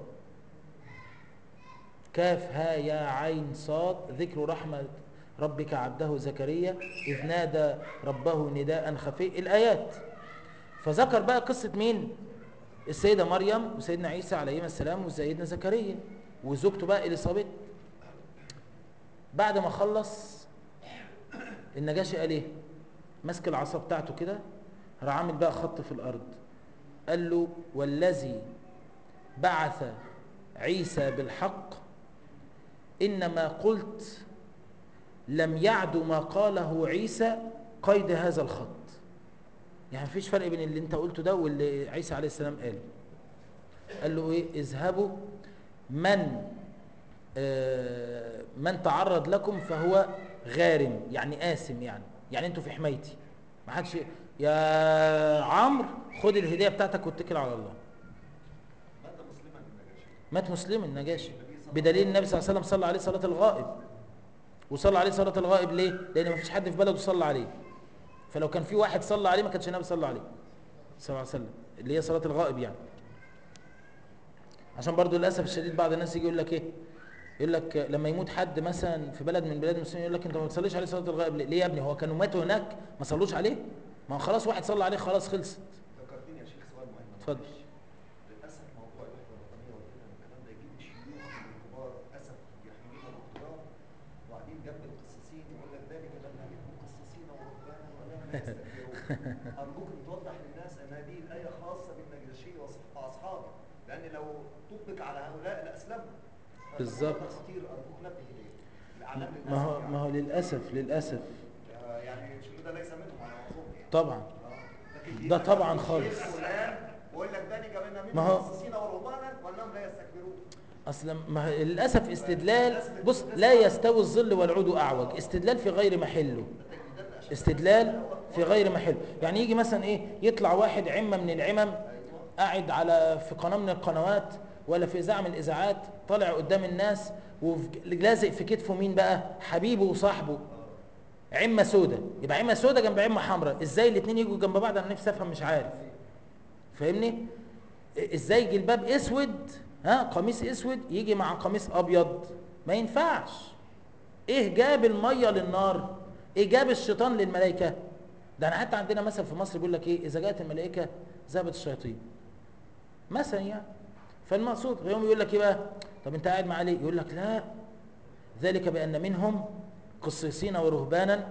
كاف ها يا عين صاد ذكر رحمة ربك عبده زكريا إذ نادى ربه نداء خفي الآيات فذكر بقى قصة مين السيدة مريم وسيدنا عيسى عليهما السلام وسيدنا زكريا وزوجته بقى إليصابيت بعد ما خلص النجاشي قال ايه ماسك العصا بتاعته كده راح عامل بقى خط في الارض قال له والذي بعث عيسى بالحق انما قلت لم يعد ما قاله عيسى قيد هذا الخط يعني مفيش فرق بين اللي انت قلته ده واللي عيسى عليه السلام قال قال له ايه اذهبوا من آه من تعرض لكم فهو غارم يعني آثم يعني يعني انتوا في حمايتي ما حدش يا عمرو خد الهديه بتاعتك واتكل على الله مات مسلما النجاشي مات مسلم النجاشي بدليل النبي صلى الله عليه وسلم صلى عليه صلاه الغائب وصلى عليه صلاه الغائب ليه لان ما فيش حد في بلده صلى عليه فلو كان في واحد صلى عليه ما كانش النبي صلى عليه صلى الله عليه وسلم اللي هي صلاه الغائب يعني عشان برضو للاسف الشديد بعض الناس يجي يقول لك ايه يقول لك لما يموت حد مثلا في بلد من بلاد المسلمين يقول لك انت ما بتصليش عليه صلاه الغائب ليه ليه يا ابني هو كانوا ماتوا هناك ما صلوش عليه ما هو خلاص واحد صلى عليه خلاص خلصت ذكرتني يا شيخ سؤال مهم اتفضل. معلش. للاسف موضوع الوحده الوطنيه وكده الكلام ده يجيب الشيوخ الكبار اسف يحملون الاقتدار وبعدين جنب القسيسين يقول لك ذلك بان منكم قسيسين ورهبانا ولم يستكبروا ارجوك ان توضح للناس ان هذه الايه خاصه بالنجاشي وأصح- واصحابه لان لو طبق على هؤلاء لاسلموا بالظبط. فالموضوع ده خطير ارجوك نبه اليه الاعلام ما هو للاسف ما هو للاسف للاسف يعني. يعني شنو ده ليس منهم على ما اظن يعني طبعا لكن ده دي طبعاً الشيخ خالص. فلان ويقول لك ذلك بان ما منهم هو- قسيسين ورهبانا وانهم لا يستكبرون اصلا ما هو للاسف استدلال بص لا يستوي الظل والعود اعوج استدلال في غير محله استدلال في غير محله يعني يجي مثلا ايه يطلع واحد عمه من العمم قاعد على في قناه من القنوات ولا في اذاعه من الاذاعات طالع قدام الناس ولازق في كتفه مين بقى حبيبه وصاحبه عمه سودة يبقى عمه سودة جنب عمه حمراء ازاي الاثنين يجوا جنب بعض انا نفسي افهم مش عارف فاهمني ازاي جلباب اسود ها قميص اسود يجي مع قميص ابيض ما ينفعش ايه جاب الميه للنار ايه جاب الشيطان للملائكه ده انا حتى عندنا مثل في مصر بيقول لك ايه اذا جاءت الملائكه ذهبت الشياطين مثلا يعني فالمقصود يوم يقول لك ايه بقى طب انت قاعد مع ليه يقول لك لا ذلك بان منهم قسيسين ورهبانا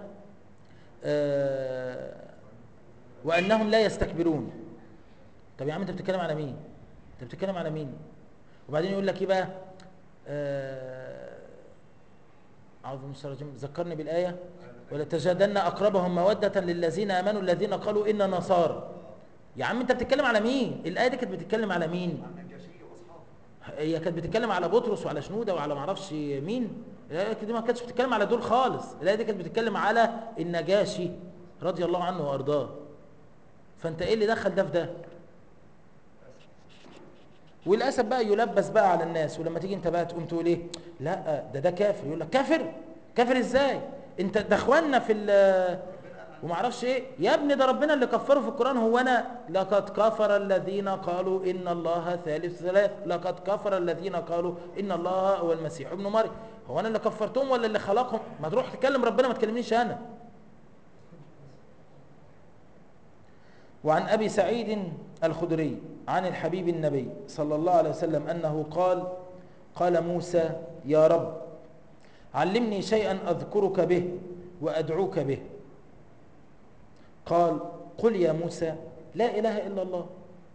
آه وانهم لا يستكبرون طب يا عم انت بتتكلم على مين انت بتتكلم على مين وبعدين يقول لك ايه بقى آه، اعوذ بالله من الشيطان الرجيم ذكرني بالايه ولا تجادن اقربهم موده للذين امنوا الذين قالوا انا نصارى يا عم انت بتتكلم على مين الايه دي كانت بتتكلم على مين عن النجاشي واصحابه هي كانت بتتكلم على بطرس وعلى شنوده وعلى معرفش مين الايه دي ما كانتش بتتكلم على دول خالص الايه دي كانت بتتكلم على النجاشي رضي الله عنه وارضاه فانت ايه اللي دخل ده في ده وللاسف بقى يلبس بقى على الناس ولما تيجي انت بقى تقوم تقول ايه لا ده ده كافر يقول لك كافر كافر ازاي انت ده اخواننا في ال وما اعرفش ايه يا ابني ده ربنا اللي كفره في القران هو انا لقد كفر الذين قالوا ان الله ثالث ثلاث لقد كفر الذين قالوا ان الله هو المسيح ابن مريم هو انا اللي كفرتهم ولا اللي خلقهم ما تروح تكلم ربنا ما تكلمنيش انا وعن ابي سعيد الخدري عن الحبيب النبي صلى الله عليه وسلم انه قال قال موسى يا رب علمني شيئا اذكرك به وادعوك به قال قل يا موسى لا اله الا الله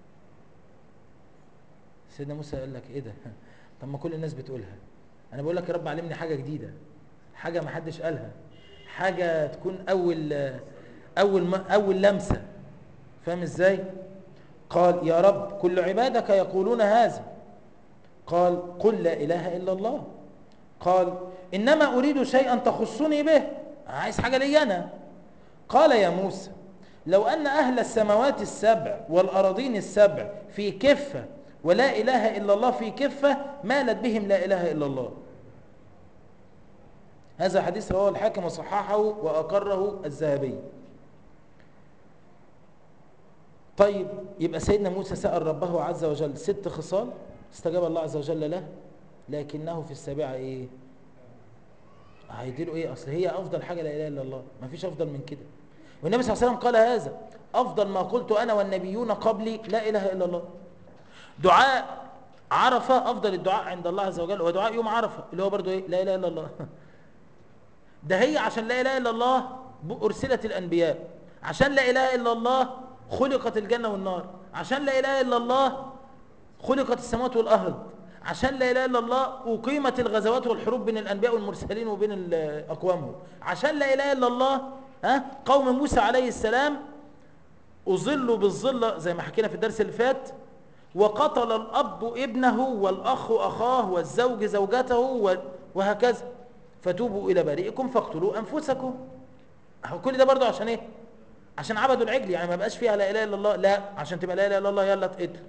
سيدنا موسى قال لك ايه ده طب ما كل الناس بتقولها انا بقول لك يا رب علمني حاجه جديده حاجه ما حدش قالها حاجه تكون اول اول ما اول لمسه فاهم ازاي قال يا رب كل عبادك يقولون هذا قال قل لا اله الا الله قال انما اريد شيئا تخصني به عايز حاجه لي انا قال يا موسى لو ان اهل السماوات السبع والارضين السبع في كفه ولا اله الا الله في كفه مالت بهم لا اله الا الله هذا حديث رواه الحاكم وصححه واقره الذهبي طيب يبقى سيدنا موسى سأل ربه عز وجل ست خصال استجاب الله عز وجل له لكنه في السابعة ايه هيديله ايه اصل هي افضل حاجة لا اله الا الله ما فيش افضل من كده والنبي صلى الله عليه وسلم قال هذا افضل ما قلت انا والنبيون قبلي لا اله الا الله دعاء عرفة افضل الدعاء عند الله عز وجل هو دعاء يوم عرفة اللي هو برضو ايه لا اله الا الله ده هي عشان لا اله الا الله ارسلت الانبياء عشان لا اله الا الله خلقت الجنة والنار عشان لا إله إلا الله خلقت السماوات والأرض عشان لا إله إلا الله أقيمت الغزوات والحروب بين الأنبياء والمرسلين وبين أقوامهم عشان لا إله إلا الله ها قوم موسى عليه السلام أظلوا بالظل زي ما حكينا في الدرس اللي فات وقتل الأب ابنه والأخ أخاه والزوج زوجته وهكذا فتوبوا إلى بريئكم فاقتلوا أنفسكم كل ده برضو عشان إيه عشان عبدوا العجل يعني ما بقاش فيها لا اله الا الله لا عشان تبقى لا اله الا الله يلا اتقتل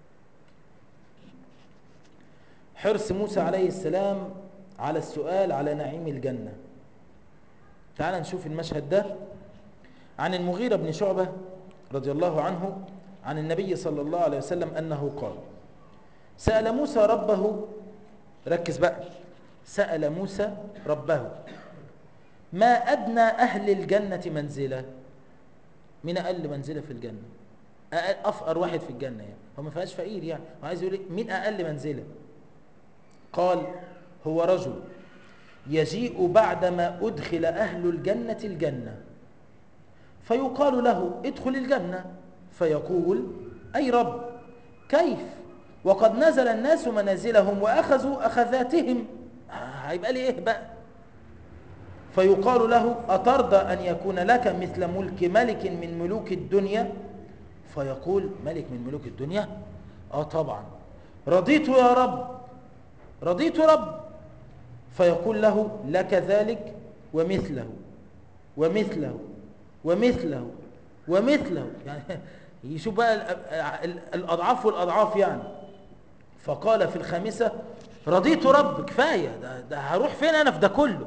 حرص موسى عليه السلام على السؤال على نعيم الجنة تعال نشوف المشهد ده عن المغيرة بن شعبة رضي الله عنه عن النبي صلى الله عليه وسلم أنه قال سأل موسى ربه ركز بقى سأل موسى ربه ما أدنى أهل الجنة منزلة من أقل منزلة في الجنة أقل أفقر واحد في الجنة يعني هو ما فيهاش فقير يعني هو عايز يقول مين أقل منزلة قال هو رجل يجيء بعدما أدخل أهل الجنة الجنة فيقال له ادخل الجنة فيقول أي رب كيف وقد نزل الناس منازلهم وأخذوا أخذاتهم هيبقى لي إيه بقى فيقال له أترضى أن يكون لك مثل ملك ملك من ملوك الدنيا فيقول ملك من ملوك الدنيا آه طبعا رضيت يا رب رضيت رب فيقول له لك ذلك ومثله ومثله ومثله ومثله يعني يشوف بقى الأضعاف والأضعاف يعني فقال في الخامسة رضيت رب كفاية ده, ده هروح فين أنا في ده كله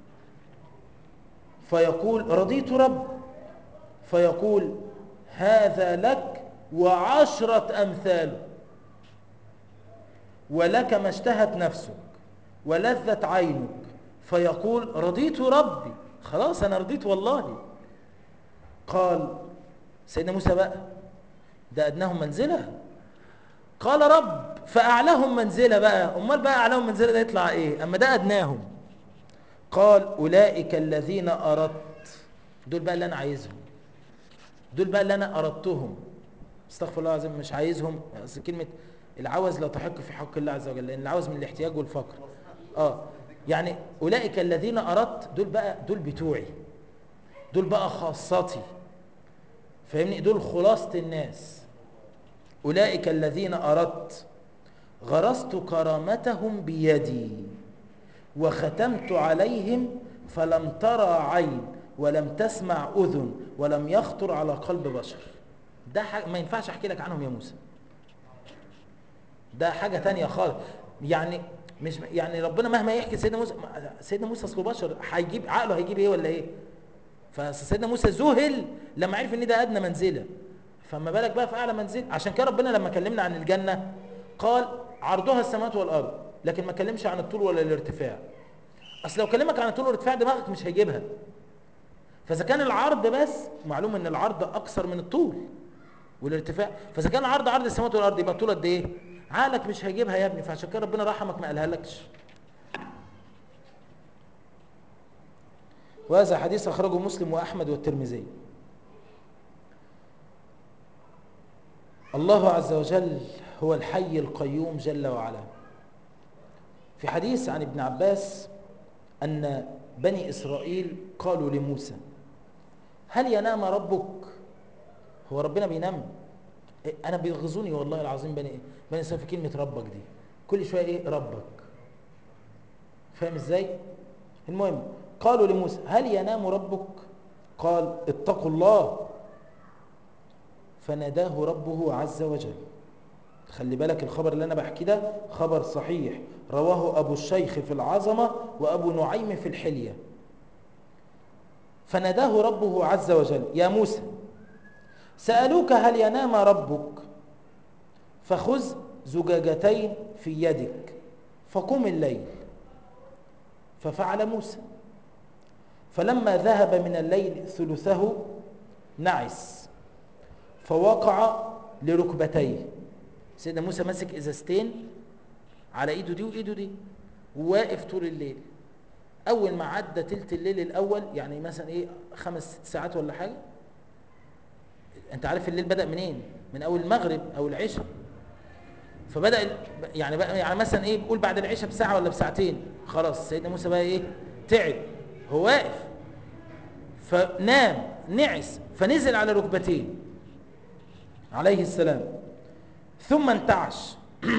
فيقول رضيت رب فيقول هذا لك وعشرة أمثاله ولك ما اشتهت نفسك ولذت عينك فيقول رضيت ربي خلاص أنا رضيت والله قال سيدنا موسى بقى ده أدناهم منزلة قال رب فأعلاهم منزلة بقى أمال بقى أعلاهم منزلة ده يطلع إيه أما ده أدناهم قال أولئك الذين أردت دول بقى اللي أنا عايزهم دول بقى اللي أنا أردتهم استغفر الله العظيم مش عايزهم أصل كلمة العوز لا تحق في حق الله عز وجل لأن العوز من الاحتياج والفقر آه يعني أولئك الذين أردت دول بقى دول بتوعي دول بقى خاصتي فاهمني دول خلاصة الناس أولئك الذين أردت غرست كرامتهم بيدي وختمت عليهم فلم ترى عين ولم تسمع أذن ولم يخطر على قلب بشر ده حاجة ما ينفعش أحكي لك عنهم يا موسى ده حاجة تانية خالص يعني مش يعني ربنا مهما يحكي سيدنا موسى سيدنا موسى اصله بشر هيجيب عقله هيجيب ايه ولا ايه فسيدنا موسى ذهل لما عرف ان ده ادنى منزله فما بالك بقى في اعلى منزل عشان كده ربنا لما كلمنا عن الجنه قال عرضها السماوات والارض لكن ما كلمش عن الطول ولا الارتفاع اصل لو كلمك عن الطول والارتفاع دماغك مش هيجيبها فاذا كان العرض بس معلوم ان العرض اكثر من الطول والارتفاع فاذا كان العرض عرض السماوات والارض يبقى الطول قد ايه عقلك مش هيجيبها يا ابني فعشان كده ربنا رحمك ما قالها لكش وهذا حديث اخرجه مسلم واحمد والترمذي الله عز وجل هو الحي القيوم جل وعلا في حديث عن ابن عباس أن بني إسرائيل قالوا لموسى هل ينام ربك هو ربنا بينام إيه أنا بيغزوني والله العظيم بني بني إسرائيل في كلمة ربك دي كل شوية إيه ربك فاهم إزاي المهم قالوا لموسى هل ينام ربك قال اتقوا الله فناداه ربه عز وجل خلي بالك الخبر اللي انا بحكي ده خبر صحيح رواه ابو الشيخ في العظمه وابو نعيم في الحليه فناداه ربه عز وجل يا موسى سالوك هل ينام ربك فخذ زجاجتين في يدك فقم الليل ففعل موسى فلما ذهب من الليل ثلثه نعس فوقع لركبتيه سيدنا موسى ماسك ازازتين على ايده دي وايده دي وواقف طول الليل اول ما عدى تلت الليل الاول يعني مثلا ايه خمس ست ساعات ولا حاجه انت عارف الليل بدا منين من اول المغرب او العشاء فبدا يعني بقى يعني مثلا ايه بقول بعد العشاء بساعه ولا بساعتين خلاص سيدنا موسى بقى ايه تعب هو واقف فنام نعس فنزل على ركبتيه عليه السلام ثم انتعش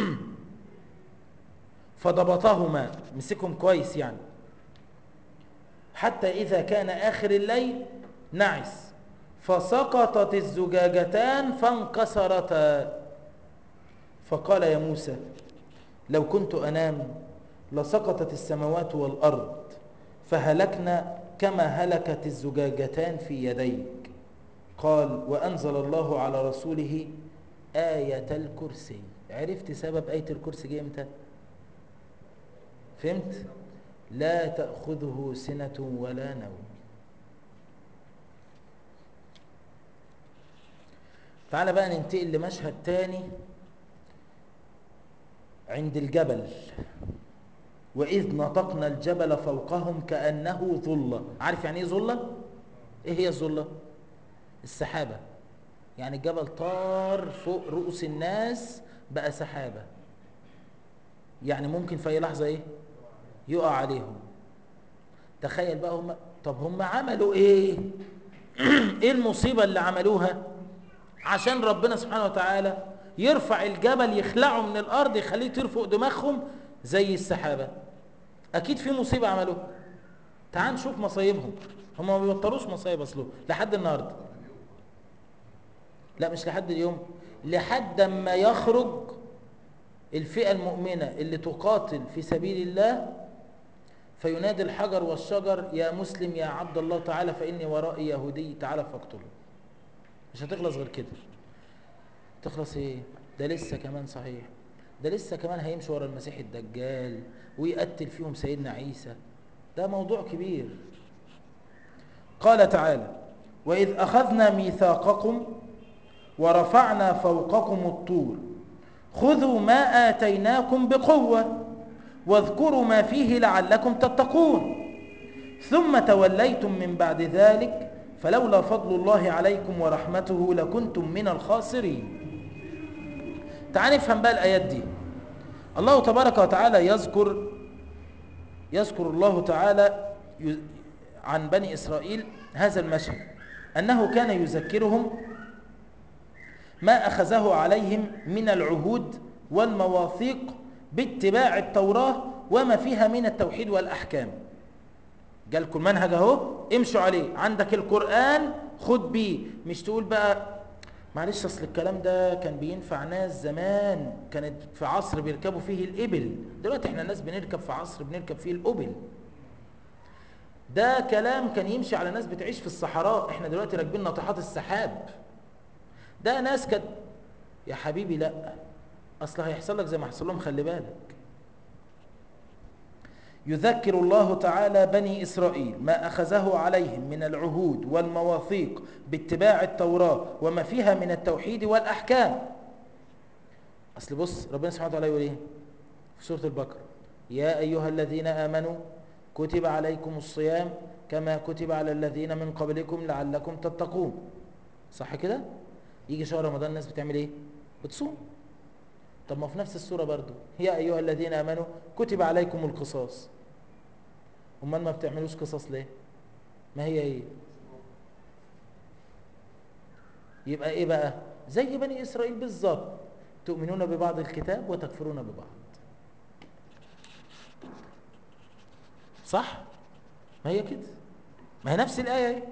فضبطهما مسكهم كويس يعني حتى إذا كان آخر الليل نعس فسقطت الزجاجتان فانكسرتا فقال يا موسى لو كنت أنام لسقطت السماوات والأرض فهلكنا كما هلكت الزجاجتان في يديك قال وأنزل الله على رسوله آية الكرسي عرفت سبب آية الكرسي جه امتى فهمت لا تأخذه سنة ولا نوم تعال بقى ننتقل لمشهد تاني عند الجبل وإذ نطقنا الجبل فوقهم كأنه ظلة عارف يعني ايه ظلة؟ ايه هي الظلة؟ السحابة يعني الجبل طار فوق رؤوس الناس بقى سحابة يعني ممكن في أي لحظة ايه؟ يقع عليهم تخيل بقى هم طب هم عملوا ايه؟ ايه المصيبة اللي عملوها؟ عشان ربنا سبحانه وتعالى يرفع الجبل يخلعه من الارض يخليه يطير فوق دماغهم زي السحابه اكيد في مصيبه عملوها تعال نشوف مصايبهم هم ما بيبطلوش مصايب اصله لحد النهارده لا مش لحد اليوم لحد ما يخرج الفئه المؤمنه اللي تقاتل في سبيل الله فينادي الحجر والشجر يا مسلم يا عبد الله تعالى فاني ورائي يهودي تعالى فاقتله مش هتخلص غير كده تخلص ايه ده لسه كمان صحيح ده لسه كمان هيمشي ورا المسيح الدجال ويقتل فيهم سيدنا عيسى ده موضوع كبير قال تعالى وإذ أخذنا ميثاقكم ورفعنا فوقكم الطور خذوا ما آتيناكم بقوة واذكروا ما فيه لعلكم تتقون ثم توليتم من بعد ذلك فلولا فضل الله عليكم ورحمته لكنتم من الخاسرين تعال نفهم بقى الآيات دي الله تبارك وتعالى يذكر يذكر الله تعالى عن بني إسرائيل هذا المشهد أنه كان يذكرهم ما أخذه عليهم من العهود والمواثيق باتباع التوراة وما فيها من التوحيد والأحكام جالكم منهج اهو امشوا عليه عندك القرآن خد بيه مش تقول بقى معلش اصل الكلام ده كان بينفع ناس زمان كانت في عصر بيركبوا فيه الإبل دلوقتي احنا ناس بنركب في عصر بنركب فيه الأبل ده كلام كان يمشي على ناس بتعيش في الصحراء احنا دلوقتي راكبين ناطحات السحاب ده ناس كانت يا حبيبي لا اصل هيحصل لك زي ما حصل لهم خلي بالك يذكر الله تعالى بني إسرائيل ما أخذه عليهم من العهود والمواثيق باتباع التوراة وما فيها من التوحيد والأحكام أصل بص ربنا سبحانه وتعالى يقول إيه في سورة البقرة يا أيها الذين آمنوا كتب عليكم الصيام كما كتب على الذين من قبلكم لعلكم تتقون صح كده يجي شهر رمضان الناس بتعمل ايه بتصوم طب ما في نفس السورة برضو يا أيها الذين آمنوا كتب عليكم القصاص امال ما بتعملوش قصص ليه ما هي ايه يبقى ايه بقى زي بني اسرائيل بالظبط تؤمنون ببعض الكتاب وتكفرون ببعض صح ما هي كده ما هي نفس الايه ايه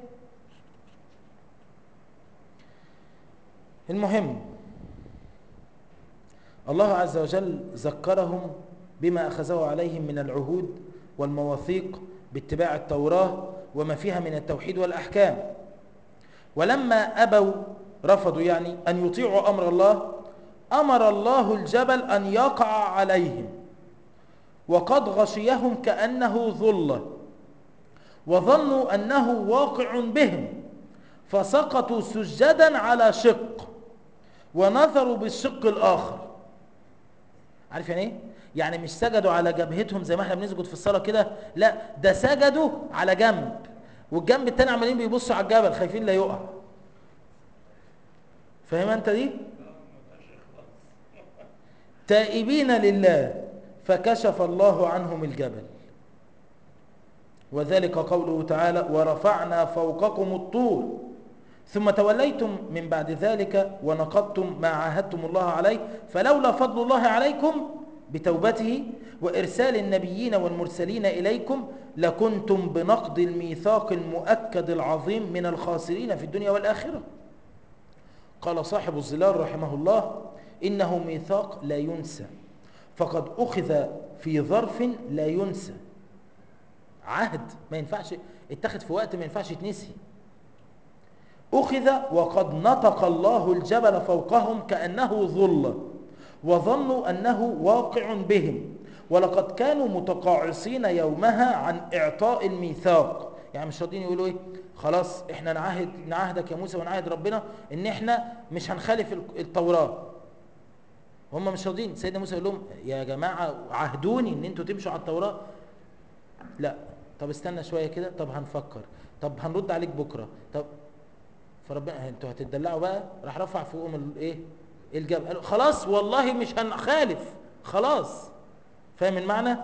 المهم الله عز وجل ذكرهم بما اخذه عليهم من العهود والمواثيق باتباع التوراة وما فيها من التوحيد والأحكام ولما أبوا رفضوا يعني أن يطيعوا أمر الله أمر الله الجبل أن يقع عليهم وقد غشيهم كأنه ظلة وظنوا أنه واقع بهم فسقطوا سجدا على شق ونظروا بالشق الآخر عارف يعني ايه؟ يعني مش سجدوا على جبهتهم زي ما احنا بنسجد في الصلاه كده لا ده سجدوا على جنب والجنب التاني عمالين بيبصوا على الجبل خايفين لا يقع فاهم انت دي تائبين لله فكشف الله عنهم الجبل وذلك قوله تعالى ورفعنا فوقكم الطور ثم توليتم من بعد ذلك ونقضتم ما عاهدتم الله عليه فلولا فضل الله عليكم بتوبته وإرسال النبيين والمرسلين إليكم لكنتم بنقض الميثاق المؤكد العظيم من الخاسرين في الدنيا والآخرة قال صاحب الظلال رحمه الله إنه ميثاق لا ينسى فقد أخذ في ظرف لا ينسى عهد ما ينفعش اتخذ في وقت ما ينفعش يتنسي أخذ وقد نطق الله الجبل فوقهم كأنه ظلة وظنوا أنه واقع بهم ولقد كانوا متقاعصين يومها عن إعطاء الميثاق يعني مش راضيين يقولوا إيه خلاص إحنا نعهد نعهدك يا موسى ونعهد ربنا إن إحنا مش هنخالف التوراة هم مش راضيين سيدنا موسى يقول لهم يا جماعة عهدوني إن أنتوا تمشوا على التوراة لا طب استنى شوية كده طب هنفكر طب هنرد عليك بكرة طب فربنا انتوا هتدلعوا بقى راح رفع فوقهم الايه الجبل قالوا خلاص والله مش هنخالف خلاص فاهم المعنى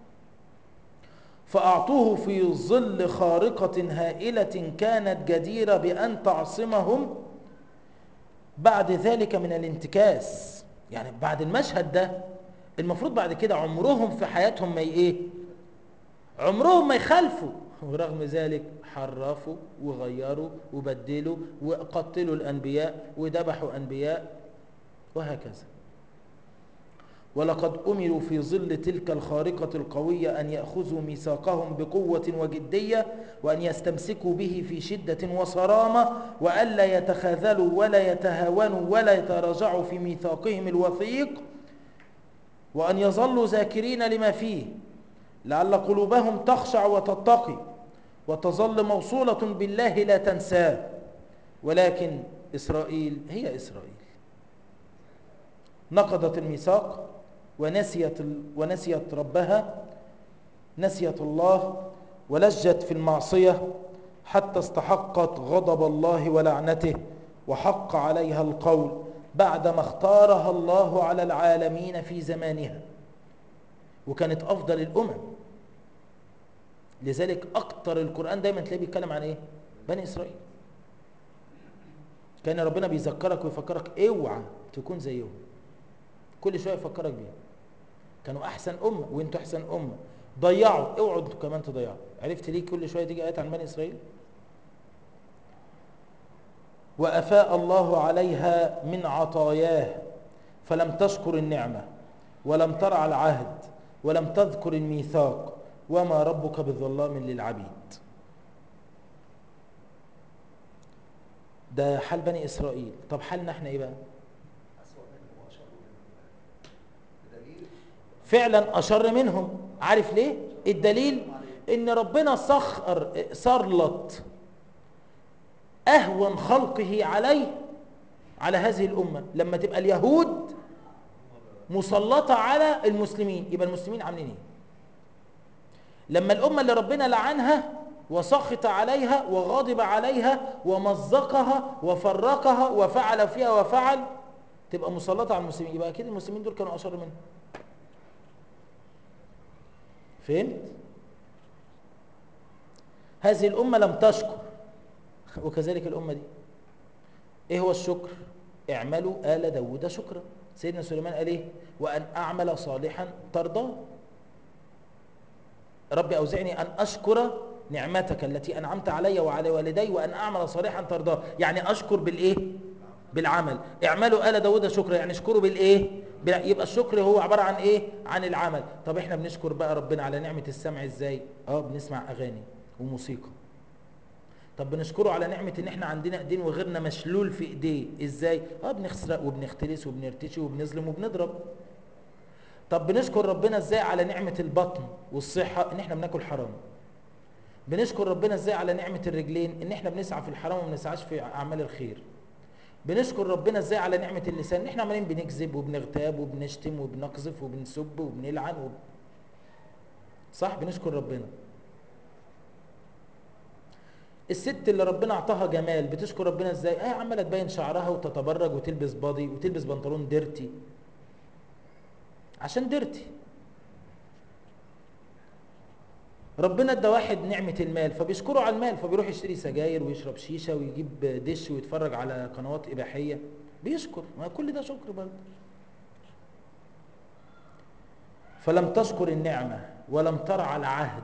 فأعطوه في ظل خارقة هائلة كانت جديرة بأن تعصمهم بعد ذلك من الانتكاس يعني بعد المشهد ده المفروض بعد كده عمرهم في حياتهم ما ايه عمرهم ما يخالفوا ورغم ذلك حرفوا وغيروا وبدلوا وقتلوا الأنبياء وذبحوا أنبياء وهكذا ولقد أمروا في ظل تلك الخارقة القوية أن يأخذوا ميثاقهم بقوة وجدية وأن يستمسكوا به في شدة وصرامة وألا يتخاذلوا ولا يتهاونوا ولا يتراجعوا في ميثاقهم الوثيق وأن يظلوا ذاكرين لما فيه لعل قلوبهم تخشع وتتقي وتظل موصولة بالله لا تنساه ولكن إسرائيل هي إسرائيل نقضت الميثاق ونسيت, ونسيت ربها نسيت الله ولجت في المعصية حتى استحقت غضب الله ولعنته وحق عليها القول بعدما اختارها الله على العالمين في زمانها وكانت أفضل الأمم لذلك أكتر القرآن دايما تلاقيه بيتكلم عن إيه؟ بني إسرائيل كان ربنا بيذكرك ويفكرك اوعى تكون زيهم كل شوية يفكرك بيها كانوا أحسن أمة وانتوا أحسن أمة ضيعوا اوعوا انتوا كمان تضيعوا عرفت ليه كل شوية تيجي آيات عن بني إسرائيل وأفاء الله عليها من عطاياه فلم تشكر النعمة ولم ترعى العهد ولم تذكر الميثاق وما ربك بظلام للعبيد ده حال بني إسرائيل طب حالنا احنا ايه بقى أسوأ منهم وأشر منهم بدليل فعلا أشر منهم عارف ليه الدليل ان ربنا سخر سرلط أهون خلقه عليه على هذه الأمة لما تبقى اليهود مسلطة على المسلمين يبقى المسلمين عاملين ايه لما الأمة اللي ربنا لعنها وسخط عليها وغضب عليها ومزقها وفرقها وفعل فيها وفعل تبقى مسلطة على المسلمين يبقى أكيد المسلمين دول كانوا أشر منهم فهمت؟ هذه الأمة لم تشكر وكذلك الأمة دي إيه هو الشكر؟ اعملوا آل داود شكرا سيدنا سليمان قال إيه؟ وأن أعمل صالحا ترضاه ربي أوزعني أن أشكر نعمتك التي أنعمت علي وعلى والدي وأن أعمل صالحا ترضاه يعني أشكر بالإيه؟ بالعمل اعملوا آل داود شكرا يعني اشكروا بالإيه؟ بال- يبقى الشكر هو عبارة عن إيه؟ عن العمل طب إحنا بنشكر بقى ربنا على نعمة السمع إزاي؟ آه بنسمع أغاني وموسيقى طب بنشكره على نعمة ان احنا عندنا ايدين وغيرنا مشلول في ايديه ازاي اه بنخسرق وبنختلس وبنرتشي وبنظلم وبنضرب طب بنشكر ربنا ازاي على نعمة البطن والصحة ان احنا بناكل حرام بنشكر ربنا ازاي على نعمة الرجلين ان احنا بنسعى في الحرام وما بنسعاش في اعمال الخير بنشكر ربنا ازاي على نعمة اللسان ان احنا عمالين بنكذب وبنغتاب وبنشتم وبنقذف وبنسب وبنلعن وب... صح بنشكر ربنا الست اللي ربنا اعطاها جمال بتشكر ربنا ازاي اه عماله تبين شعرها وتتبرج وتلبس بادي وتلبس بنطلون ديرتي عشان ديرتي ربنا ادى واحد نعمة المال فبيشكره على المال فبيروح يشتري سجاير ويشرب شيشة ويجيب دش ويتفرج على قنوات إباحية بيشكر ما كل ده شكر برضه فلم تشكر النعمة ولم ترعى العهد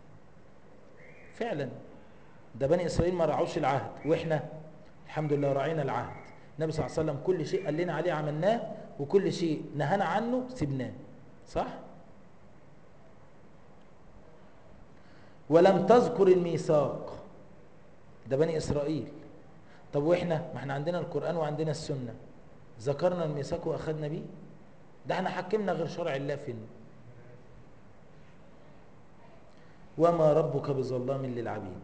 فعلا ده بني إسرائيل ما رعوش العهد وإحنا الحمد لله راعينا العهد النبي صلى الله عليه وسلم كل شيء قال لنا عليه عملناه وكل شيء نهانا عنه سبناه صح ولم تذكر الميثاق ده بني إسرائيل طب وإحنا ما احنا عندنا القرآن وعندنا السنة ذكرنا الميثاق وأخذنا بيه ده احنا حكمنا غير شرع الله فين وما ربك بظلام للعبيد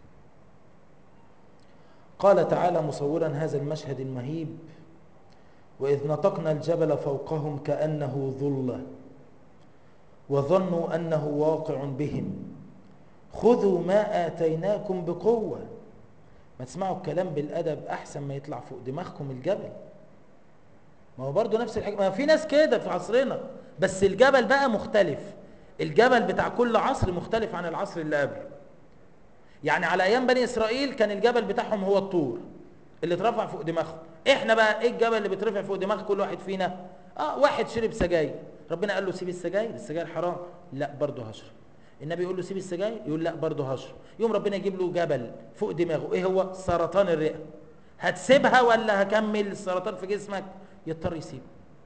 قال تعالى مصورا هذا المشهد المهيب وإذ نطقنا الجبل فوقهم كأنه ظلة وظنوا أنه واقع بهم خذوا ما آتيناكم بقوة ما تسمعوا الكلام بالأدب أحسن ما يطلع فوق دماغكم الجبل ما هو برضه نفس الحاجة ما في ناس كده في عصرنا بس الجبل بقى مختلف الجبل بتاع كل عصر مختلف عن العصر اللي قبله يعني على ايام بني اسرائيل كان الجبل بتاعهم هو الطور اللي اترفع فوق دماغهم احنا بقى ايه الجبل اللي بيترفع فوق دماغ كل واحد فينا اه واحد شرب سجاير ربنا قال له سيب السجاير السجاير حرام لا برضه هشرب النبي يقول له سيب السجاير يقول لا برضه هشرب يوم ربنا يجيب له جبل فوق دماغه ايه هو سرطان الرئه هتسيبها ولا هكمل السرطان في جسمك يضطر يسيب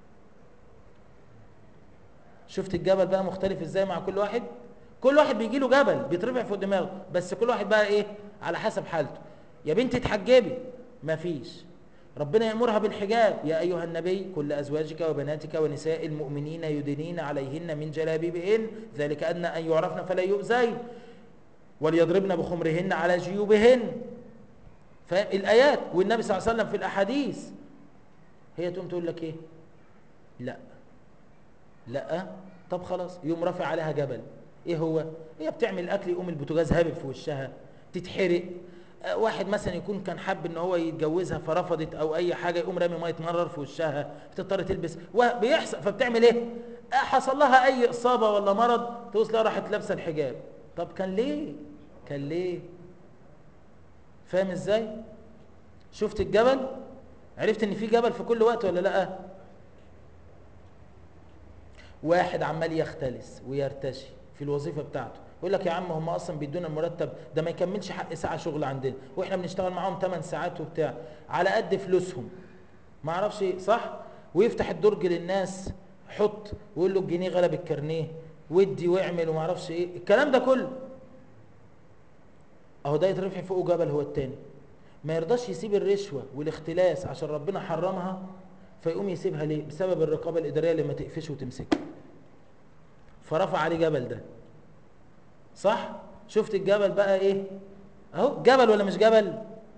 شفت الجبل بقى مختلف ازاي مع كل واحد كل واحد بيجي له جبل بيترفع فوق دماغه بس كل واحد بقى ايه على حسب حالته يا بنتي اتحجبي مفيش ربنا يأمرها بالحجاب يا أيها النبي كل أزواجك وبناتك ونساء المؤمنين يدنين عليهن من جلابيبهن ذلك أدنى أن يعرفن فلا يؤذين وليضربن بخمرهن على جيوبهن فاهم الآيات والنبي صلى الله عليه وسلم في الأحاديث هي تقوم تقول لك ايه لا لا طب خلاص يقوم رافع عليها جبل ايه هو هي بتعمل اكل يقوم البوتاجاز هابب في وشها تتحرق آه، واحد مثلا يكون كان حب ان هو يتجوزها فرفضت او اي حاجه يقوم رامي ميه مرر في وشها تضطر تلبس وبيحصل فبتعمل ايه آه، حصل لها اي اصابه ولا مرض توصل لها راحت لابسه الحجاب طب كان ليه كان ليه فاهم ازاي شفت الجبل عرفت ان في جبل في كل وقت ولا لا واحد عمال يختلس ويرتشي في الوظيفه بتاعته يقول لك يا عم هم اصلا بيدونا المرتب ده ما يكملش حق ساعه شغل عندنا واحنا بنشتغل معاهم 8 ساعات وبتاع على قد فلوسهم ما اعرفش ايه صح ويفتح الدرج للناس حط ويقول له الجنيه غلب الكارنيه ودي واعمل وما اعرفش ايه الكلام ده كله اهو ده يترفع فوقه جبل هو التاني ما يرضاش يسيب الرشوه والاختلاس عشان ربنا حرمها فيقوم يسيبها ليه بسبب الرقابه الاداريه اللي ما تقفشه وتمسكه فرفع عليه جبل ده صح شفت الجبل بقى ايه اهو جبل ولا مش جبل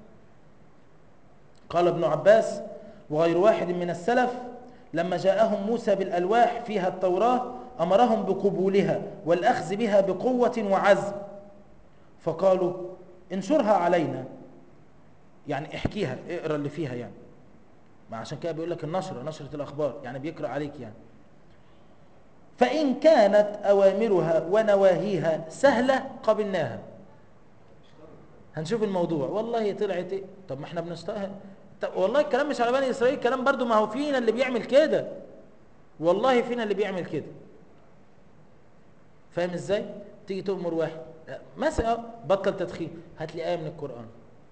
قال ابن عباس وغير واحد من السلف لما جاءهم موسى بالالواح فيها التوراه امرهم بقبولها والاخذ بها بقوه وعزم فقالوا انشرها علينا يعني احكيها اقرا اللي فيها يعني ما عشان كده بيقول لك النشره نشره الاخبار يعني بيقرا عليك يعني فإن كانت أوامرها ونواهيها سهلة قبلناها هنشوف الموضوع والله طلعت ايه طب ما احنا بنشتغل طب والله الكلام مش على بني إسرائيل الكلام برضو ما هو فينا اللي بيعمل كده والله فينا اللي بيعمل كده فاهم ازاي تيجي تؤمر واحد مثلا بطل تدخين هات لي آية من القرآن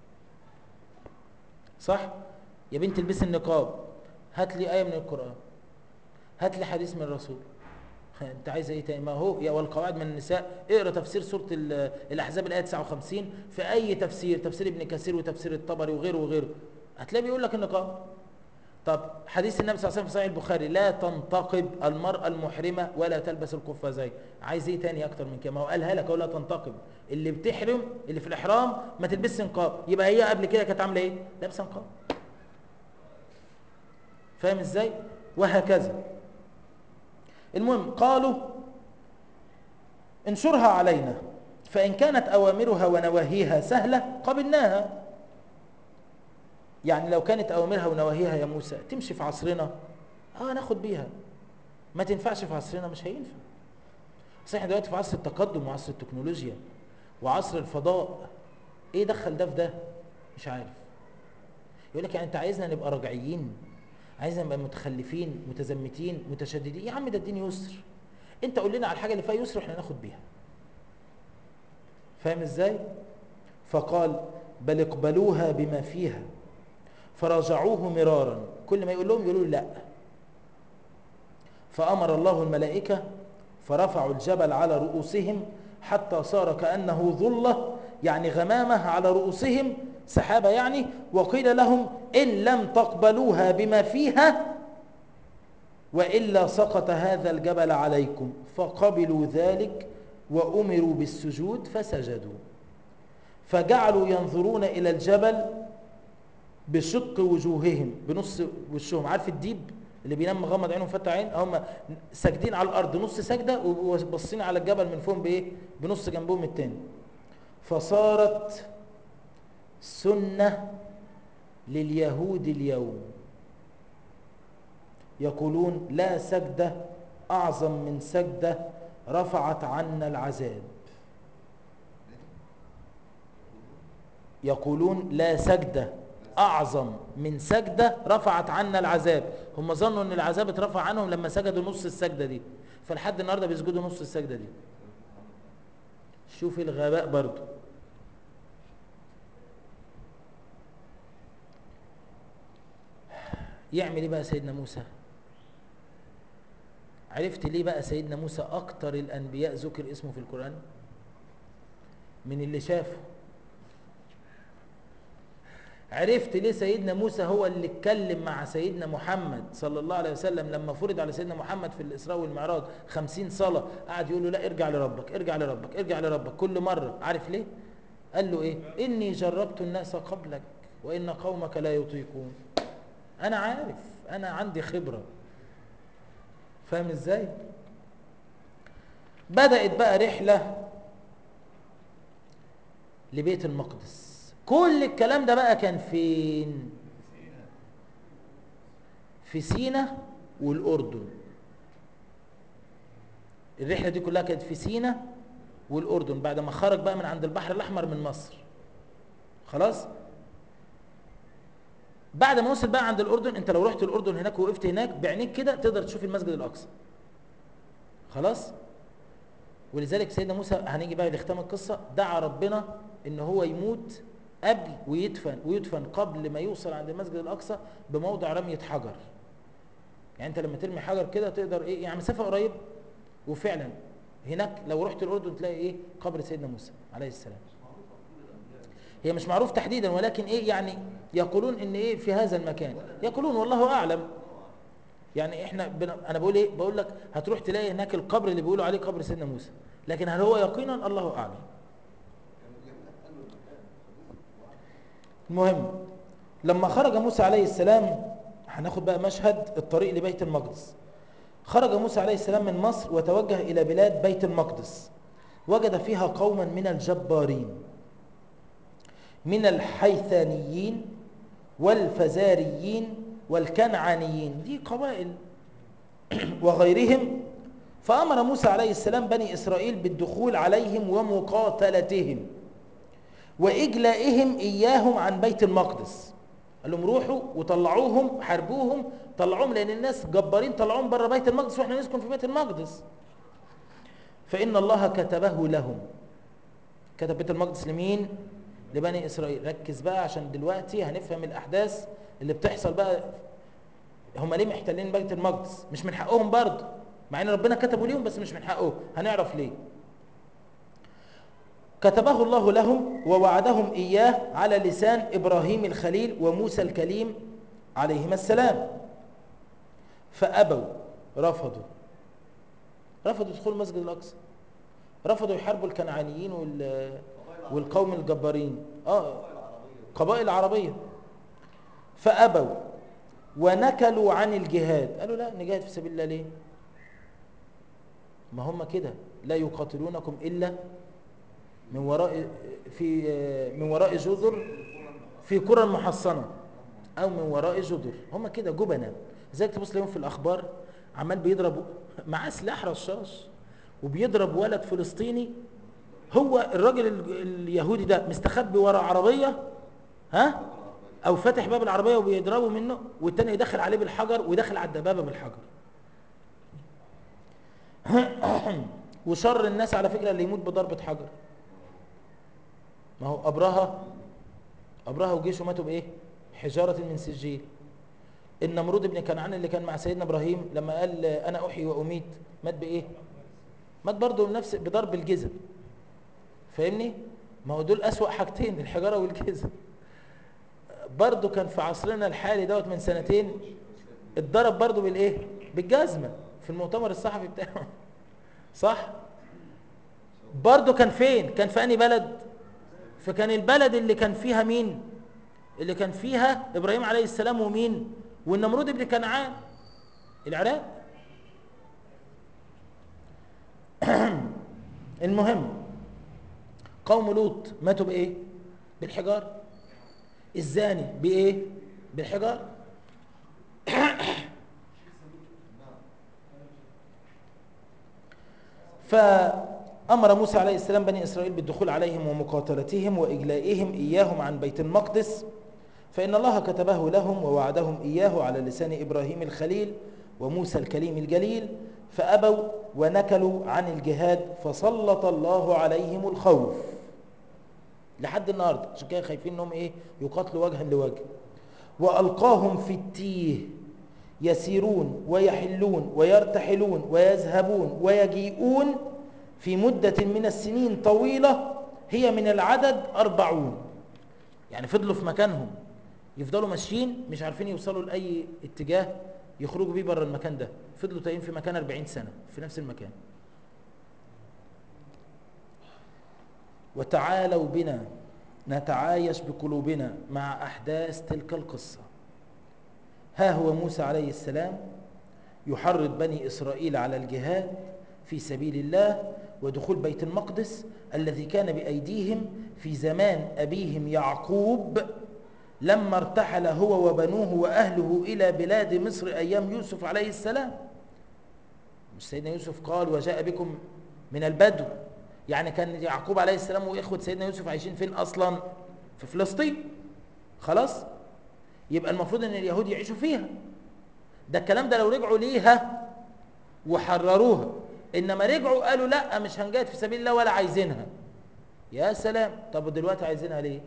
صح يا بنت البسي النقاب هات لي آية من القرآن هات لي حديث من الرسول انت عايز ايه تاني ما هو يا والقواعد من النساء اقرا تفسير سوره الاحزاب الايه 59 في اي تفسير تفسير ابن كثير وتفسير الطبري وغيره وغيره هتلاقي بيقول لك النقاب طب حديث النبي صلى الله عليه وسلم في صحيح البخاري لا تنتقب المراه المحرمه ولا تلبس القفازين عايز ايه تاني اكتر من كده ما هو قالها لك ولا تنتقب اللي بتحرم اللي في الاحرام ما تلبسش نقاب يبقى هي قبل كده كانت عامله ايه لابسه نقاب فاهم ازاي وهكذا المهم قالوا انشرها علينا فإن كانت أوامرها ونواهيها سهلة قبلناها يعني لو كانت أوامرها ونواهيها يا موسى تمشي في عصرنا آه ناخد بيها ما تنفعش في عصرنا مش هينفع بس احنا دلوقتي في عصر التقدم وعصر التكنولوجيا وعصر الفضاء ايه دخل ده في ده مش عارف يقول لك يعني انت عايزنا نبقى رجعيين عايزنا نبقى متخلفين متزمتين متشددين يا عم ده الدين يسر انت قول لنا على الحاجه اللي فيها يسر واحنا ناخد بيها فاهم ازاي فقال بل اقبلوها بما فيها فراجعوه مرارا كل ما يقول لهم يقولوا لا فامر الله الملائكه فرفعوا الجبل على رؤوسهم حتى صار كانه ظله يعني غمامه على رؤوسهم سحابه يعني وقيل لهم ان لم تقبلوها بما فيها والا سقط هذا الجبل عليكم فقبلوا ذلك وامروا بالسجود فسجدوا فجعلوا ينظرون الى الجبل بشق وجوههم بنص وشهم عارف الديب اللي بينام مغمض عينه وفتح عين هم ساجدين على الارض نص سجده وباصين على الجبل من فوق بايه بنص جنبهم التاني فصارت سنه لليهود اليوم يقولون لا سجده اعظم من سجده رفعت عنا العذاب يقولون لا سجده اعظم من سجده رفعت عنا العذاب هم ظنوا ان العذاب اترفع عنهم لما سجدوا نص السجده دي فلحد النهارده بيسجدوا نص السجده دي شوف الغباء برضو يعمل ايه بقى سيدنا موسى عرفت ليه بقى سيدنا موسى اكتر الانبياء ذكر اسمه في القران من اللي شافه عرفت ليه سيدنا موسى هو اللي اتكلم مع سيدنا محمد صلى الله عليه وسلم لما فرض على سيدنا محمد في الإسراء والمعراج خمسين صلاة قعد يقول له لا ارجع لربك ارجع لربك ارجع لربك كل مرة عارف ليه قال له ايه اني جربت الناس قبلك وان قومك لا يطيقون انا عارف انا عندي خبرة فاهم ازاي بدأت بقى رحلة لبيت المقدس كل الكلام ده بقى كان فين في سينا والأردن الرحلة دي كلها كانت في سينا والأردن بعد ما خرج بقى من عند البحر الأحمر من مصر خلاص بعد ما وصل بقى عند الأردن انت لو رحت الأردن هناك وقفت هناك بعينيك كده تقدر تشوف المسجد الأقصى خلاص ولذلك سيدنا موسى هنيجي بقى لختام القصة دعا ربنا ان هو يموت قبل ويدفن ويدفن قبل ما يوصل عند المسجد الاقصى بموضع رميه حجر يعني انت لما ترمي حجر كده تقدر ايه يعني مسافه قريبه وفعلا هناك لو رحت الاردن تلاقي ايه قبر سيدنا موسى عليه السلام هي مش معروف تحديدا ولكن ايه يعني يقولون ان ايه في هذا المكان يقولون والله اعلم يعني احنا بن... انا بقول ايه بقول لك هتروح تلاقي هناك القبر اللي بيقولوا عليه قبر سيدنا موسى لكن هل هو يقينا الله اعلم المهم لما خرج موسى عليه السلام هناخد بقى مشهد الطريق لبيت المقدس خرج موسى عليه السلام من مصر وتوجه إلى بلاد بيت المقدس وجد فيها قوما من الجبارين من الحيثانيين والفزاريين والكنعانيين دي قبائل وغيرهم فأمر موسى عليه السلام بني إسرائيل بالدخول عليهم ومقاتلتهم وإجلائهم إياهم عن بيت المقدس قال لهم روحوا وطلعوهم حاربوهم طلعوهم لأن الناس جبارين طلعوهم بره بيت المقدس وإحنا نسكن في بيت المقدس فإن الله كتبه لهم كتب بيت المقدس لمين؟ لبني إسرائيل ركز بقى عشان دلوقتي هنفهم الأحداث اللي بتحصل بقى هم ليه محتلين بيت المقدس مش من حقهم برضه مع ان ربنا كتبه ليهم بس مش من حقه هنعرف ليه كتبه الله لهم ووعدهم إياه على لسان إبراهيم الخليل وموسى الكليم عليهما السلام فأبوا رفضوا رفضوا دخول المسجد الأقصى رفضوا يحاربوا الكنعانيين وال... والقوم الجبارين آه قبائل عربية فأبوا ونكلوا عن الجهاد قالوا لا نجاهد في سبيل الله ليه ما هم كده لا يقاتلونكم إلا من وراء في من وراء جذر في قرى محصنه او من وراء جدر هم كده جبنه زي تبص لهم في الاخبار عمال بيضرب معاه سلاح رشاش وبيضرب ولد فلسطيني هو الراجل اليهودي ده مستخبي ورا عربيه ها او فاتح باب العربيه وبيضربه منه والتاني يدخل عليه بالحجر ويدخل على الدبابه بالحجر وشر الناس على فكرة اللي يموت بضربة حجر ما هو أبرهة أبرهة وجيشه ماتوا بإيه حجارة من سجيل النمرود بن كنعان اللي كان مع سيدنا إبراهيم لما قال أنا أحيي وأميت مات بإيه مات برضه بنفس بضرب الجزم فاهمني ما هو دول أسوأ حاجتين الحجارة والجزم برضه كان في عصرنا الحالي دوت من سنتين اتضرب برضه بالايه بالجزمه في المؤتمر الصحفي بتاعه صح برضه كان فين كان في انهي بلد فكان البلد اللي كان فيها مين اللي كان فيها ابراهيم عليه السلام ومين والنمرود ابن كنعان العراق المهم قوم لوط ماتوا بايه بالحجار الزاني بايه بالحجار فأمر موسى عليه السلام بني إسرائيل بالدخول عليهم ومقاتلتهم وإجلائهم إياهم عن بيت المقدس فإن الله كتبه لهم ووعدهم إياه على لسان إبراهيم الخليل وموسى الكليم الجليل فأبوا ونكلوا عن الجهاد فسلط الله عليهم الخوف لحد النهارده عشان كده خايفين انهم ايه يقاتلوا وجها لوجه والقاهم في التيه يسيرون ويحلون ويرتحلون ويذهبون ويجيئون في مدة من السنين طويلة هي من العدد أربعون يعني فضلوا في مكانهم يفضلوا ماشيين مش عارفين يوصلوا لأي اتجاه يخرجوا بيه بره المكان ده فضلوا تايين في مكان 40 سنة في نفس المكان وتعالوا بنا نتعايش بقلوبنا مع أحداث تلك القصة ها هو موسى عليه السلام يحرض بني إسرائيل على الجهاد في سبيل الله ودخول بيت المقدس الذي كان بأيديهم في زمان أبيهم يعقوب لما ارتحل هو وبنوه وأهله إلى بلاد مصر أيام يوسف عليه السلام مش سيدنا يوسف قال وجاء بكم من البدو يعني كان يعقوب عليه السلام وإخوة سيدنا يوسف عايشين فين أصلا في فلسطين خلاص يبقى المفروض ان اليهود يعيشوا فيها ده الكلام ده لو رجعوا ليها وحرروها انما رجعوا قالوا لا مش هنجاهد في سبيل الله ولا عايزينها يا سلام طب دلوقتي عايزينها ليه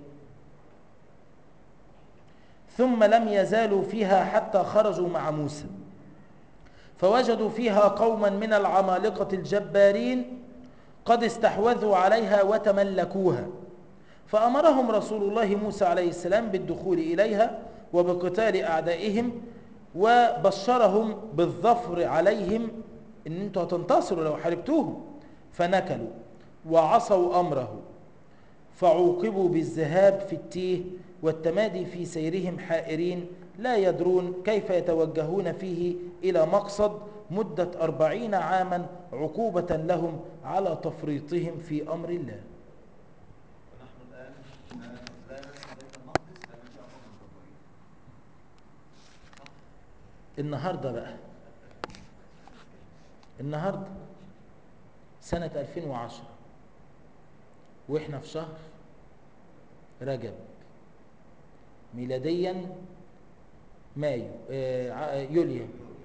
ثم لم يزالوا فيها حتى خرجوا مع موسى فوجدوا فيها قوما من العمالقة الجبارين قد استحوذوا عليها وتملكوها فأمرهم رسول الله موسى عليه السلام بالدخول إليها وبقتال أعدائهم وبشرهم بالظفر عليهم ان انتوا هتنتصروا لو حاربتوهم فنكلوا وعصوا أمره فعوقبوا بالذهاب في التيه والتمادي في سيرهم حائرين لا يدرون كيف يتوجهون فيه إلى مقصد مدة أربعين عاما عقوبة لهم على تفريطهم في أمر الله ونحن الآن لا لا نسمع بيت المقدس لأن في أمر جبارين النهاردة بقى النهاردة سنة 2010 وإحنا في شهر رجب ميلاديا مايو آه، ع- يوليو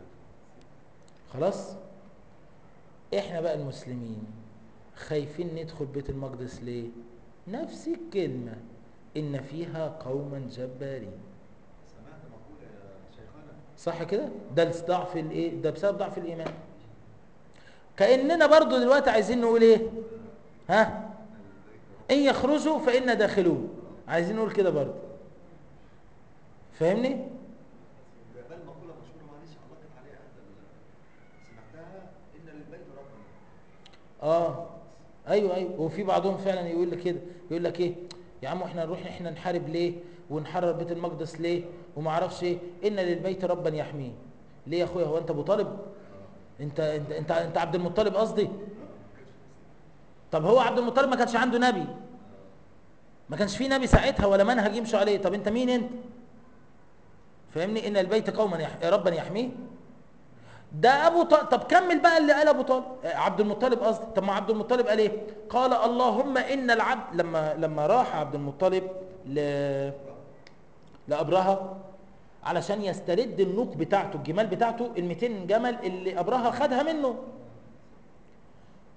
خلاص احنا بقى المسلمين خايفين ندخل بيت المقدس ليه نفس الكلمة إن فيها قوما جبارين سمعت مقولة يا شيخنا صح كده ده ضعف الايه ده بسبب ضعف الايمان كاننا برضو دلوقتي عايزين نقول ايه ها ان يخرجوا فإنا داخلون عايزين نقول كده برضو فاهمني بل مقولة مشهورة معلش علقت عليها أحد ال- سمعتها إن للبيت ربا اه ايوه ايوه وفي بعضهم فعلا يقول لك كده يقول لك ايه يا عم احنا نروح احنا نحارب ليه ونحرر بيت المقدس ليه وما اعرفش ايه ان للبيت ربا يحميه ليه يا اخويا هو انت ابو طالب انت انت انت, انت عبد المطلب قصدي طب هو عبد المطلب ما كانش عنده نبي ما كانش فيه نبي ساعتها ولا منهج يمشوا عليه طب انت مين انت فاهمني ان البيت قوما يح... ربا يحميه ده ابو طالب طب كمل بقى اللي قال ابو طالب آه، عبد المطلب قصدي طب ما عبد المطلب قال ايه قال اللهم ان العبد لما لما راح عبد المطلب ل لابرهه علشان يسترد النوق بتاعته الجمال بتاعته ال 200 جمل اللي ابرهه خدها منه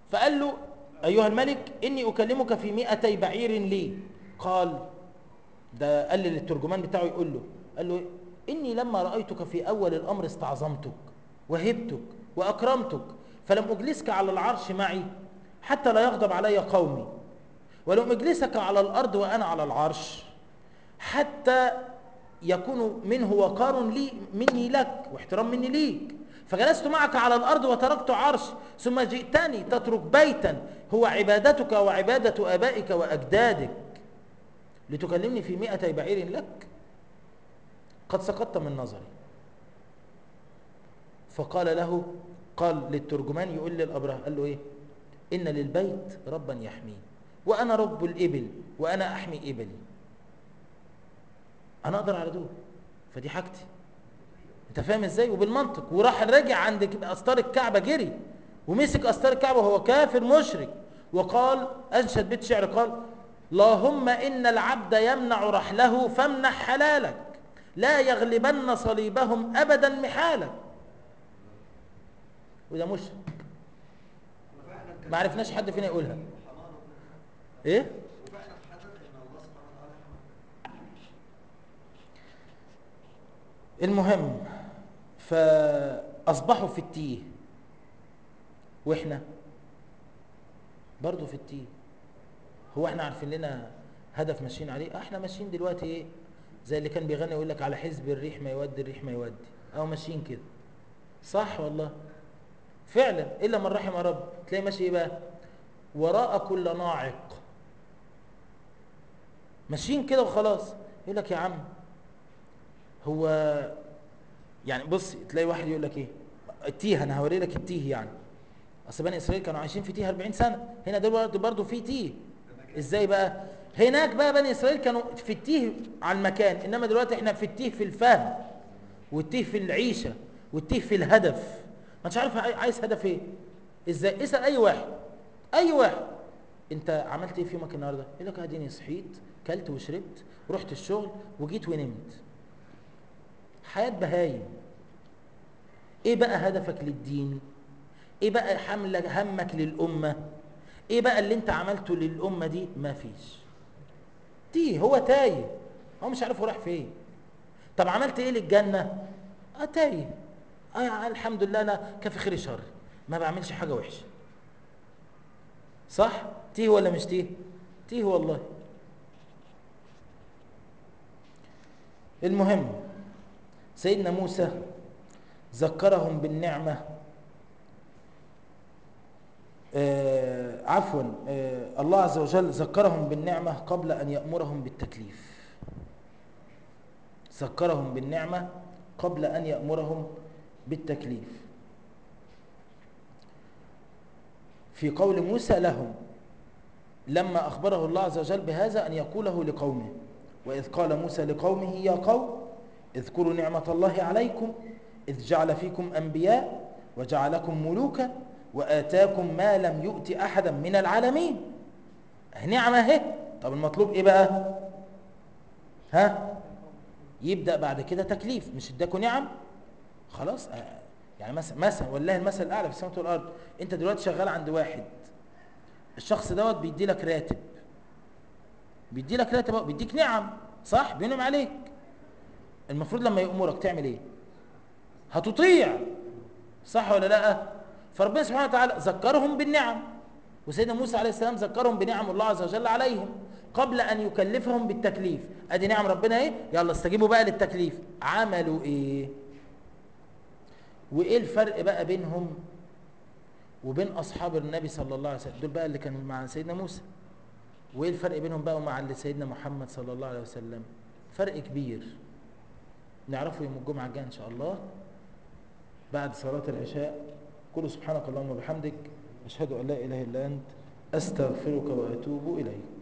فقال له أيها الملك إني أكلمك في مئتي بعير لي قال ده قال للترجمان بتاعه يقول له قال له إني لما رأيتك في أول الأمر استعظمتك وهبتك وأكرمتك فلم أجلسك على العرش معي حتى لا يغضب علي قومي ولم أجلسك على الأرض وأنا على العرش حتى يكون منه وقار لي مني لك واحترام مني ليك فجلست معك على الأرض وتركت عرش ثم جئتني تترك بيتا هو عبادتك وعبادة آبائك وأجدادك لتكلمني في مئة بعير لك قد سقطت من نظري فقال له قال للترجمان يقول للأبره قال له إيه إن للبيت ربا يحميه وأنا رب الإبل وأنا أحمي إبلي أنا أقدر على دول فدي حاجتي أنت فاهم إزاي وبالمنطق وراح راجع عند أستار الكعبة جري ومسك أستار الكعبة وهو كافر مشرك وقال أنشد بيت شعر قال اللهم إن العبد يمنع رحله فامنح حلالك لا يغلبن صليبهم أبدا محالك وده مشرك ما عرفناش حد فينا يقولها ايه وفعلا حدث ان الله سبحانه وتعالى المهم فاصبحوا في التيه واحنا برضو في التيه هو احنا عارفين لنا هدف ماشيين عليه آه احنا ماشيين دلوقتي ايه زي اللي كان بيغني يقول لك على حزب الريح ما يودي الريح ما يودي اهو ماشيين كده صح والله فعلا الا من رحم رب تلاقي ماشي ايه بقى وراء كل ناعق ماشيين كده وخلاص يقول لك يا عم هو يعني بص تلاقي واحد يقول لك ايه التيه انا هوري لك التيه يعني اصل بني اسرائيل كانوا عايشين في تيه 40 سنه هنا دلوقتي برضه في تيه ازاي بقى هناك بقى بني اسرائيل كانوا في التيه على المكان انما دلوقتي احنا في التيه في الفهم والتيه في العيشه والتيه في الهدف ما انتش عارف عايز هدف ايه ازاي اسال اي واحد اي واحد انت عملت ايه في يومك النهارده يقول لك اديني صحيت كلت وشربت رحت الشغل وجيت ونمت حياه بهايم ايه بقى هدفك للدين ايه بقى حمل همك للامه ايه بقى اللي انت عملته للامه دي ما فيش تيه هو تايه هو مش عارف هو رايح فين طب عملت ايه للجنه اه تايه اه الحمد لله انا كافي خير شر ما بعملش حاجه وحشه صح تيه ولا مش تيه تيه والله المهم سيدنا موسى ذكرهم بالنعمه آه عفوا آه الله عز وجل ذكرهم بالنعمة قبل أن يأمرهم بالتكليف ذكرهم بالنعمة قبل أن يأمرهم بالتكليف في قول موسى لهم لما أخبره الله عز وجل بهذا أن يقوله لقومه وإذ قال موسى لقومه يا قوم اذكروا نعمة الله عليكم إذ جعل فيكم أنبياء وجعلكم ملوكا وآتاكم ما لم يؤت أحدا من العالمين نعمة اهي طب المطلوب ايه بقى ها يبدأ بعد كده تكليف مش اداكوا نعم خلاص آه يعني مثلا مثلا والله المثل الاعلى في السماوات والارض انت دلوقتي شغال عند واحد الشخص دوت بيدي لك راتب بيدي لك راتب بيديك نعم صح بينعم عليك المفروض لما يأمرك تعمل ايه هتطيع صح ولا لا فربنا سبحانه وتعالى ذكرهم بالنعم وسيدنا موسى عليه السلام ذكرهم بنعم الله عز وجل عليهم قبل ان يكلفهم بالتكليف ادي نعم ربنا ايه يلا استجيبوا بقى للتكليف عملوا ايه وايه الفرق بقى بينهم وبين اصحاب النبي صلى الله عليه وسلم دول بقى اللي كانوا مع سيدنا موسى وايه الفرق بينهم بقى ومع اللي سيدنا محمد صلى الله عليه وسلم فرق كبير نعرفه يوم الجمعه الجايه ان شاء الله بعد صلاه العشاء قل سبحانك اللهم وبحمدك أشهد أن لا إله إلا أنت أستغفرك وأتوب إليك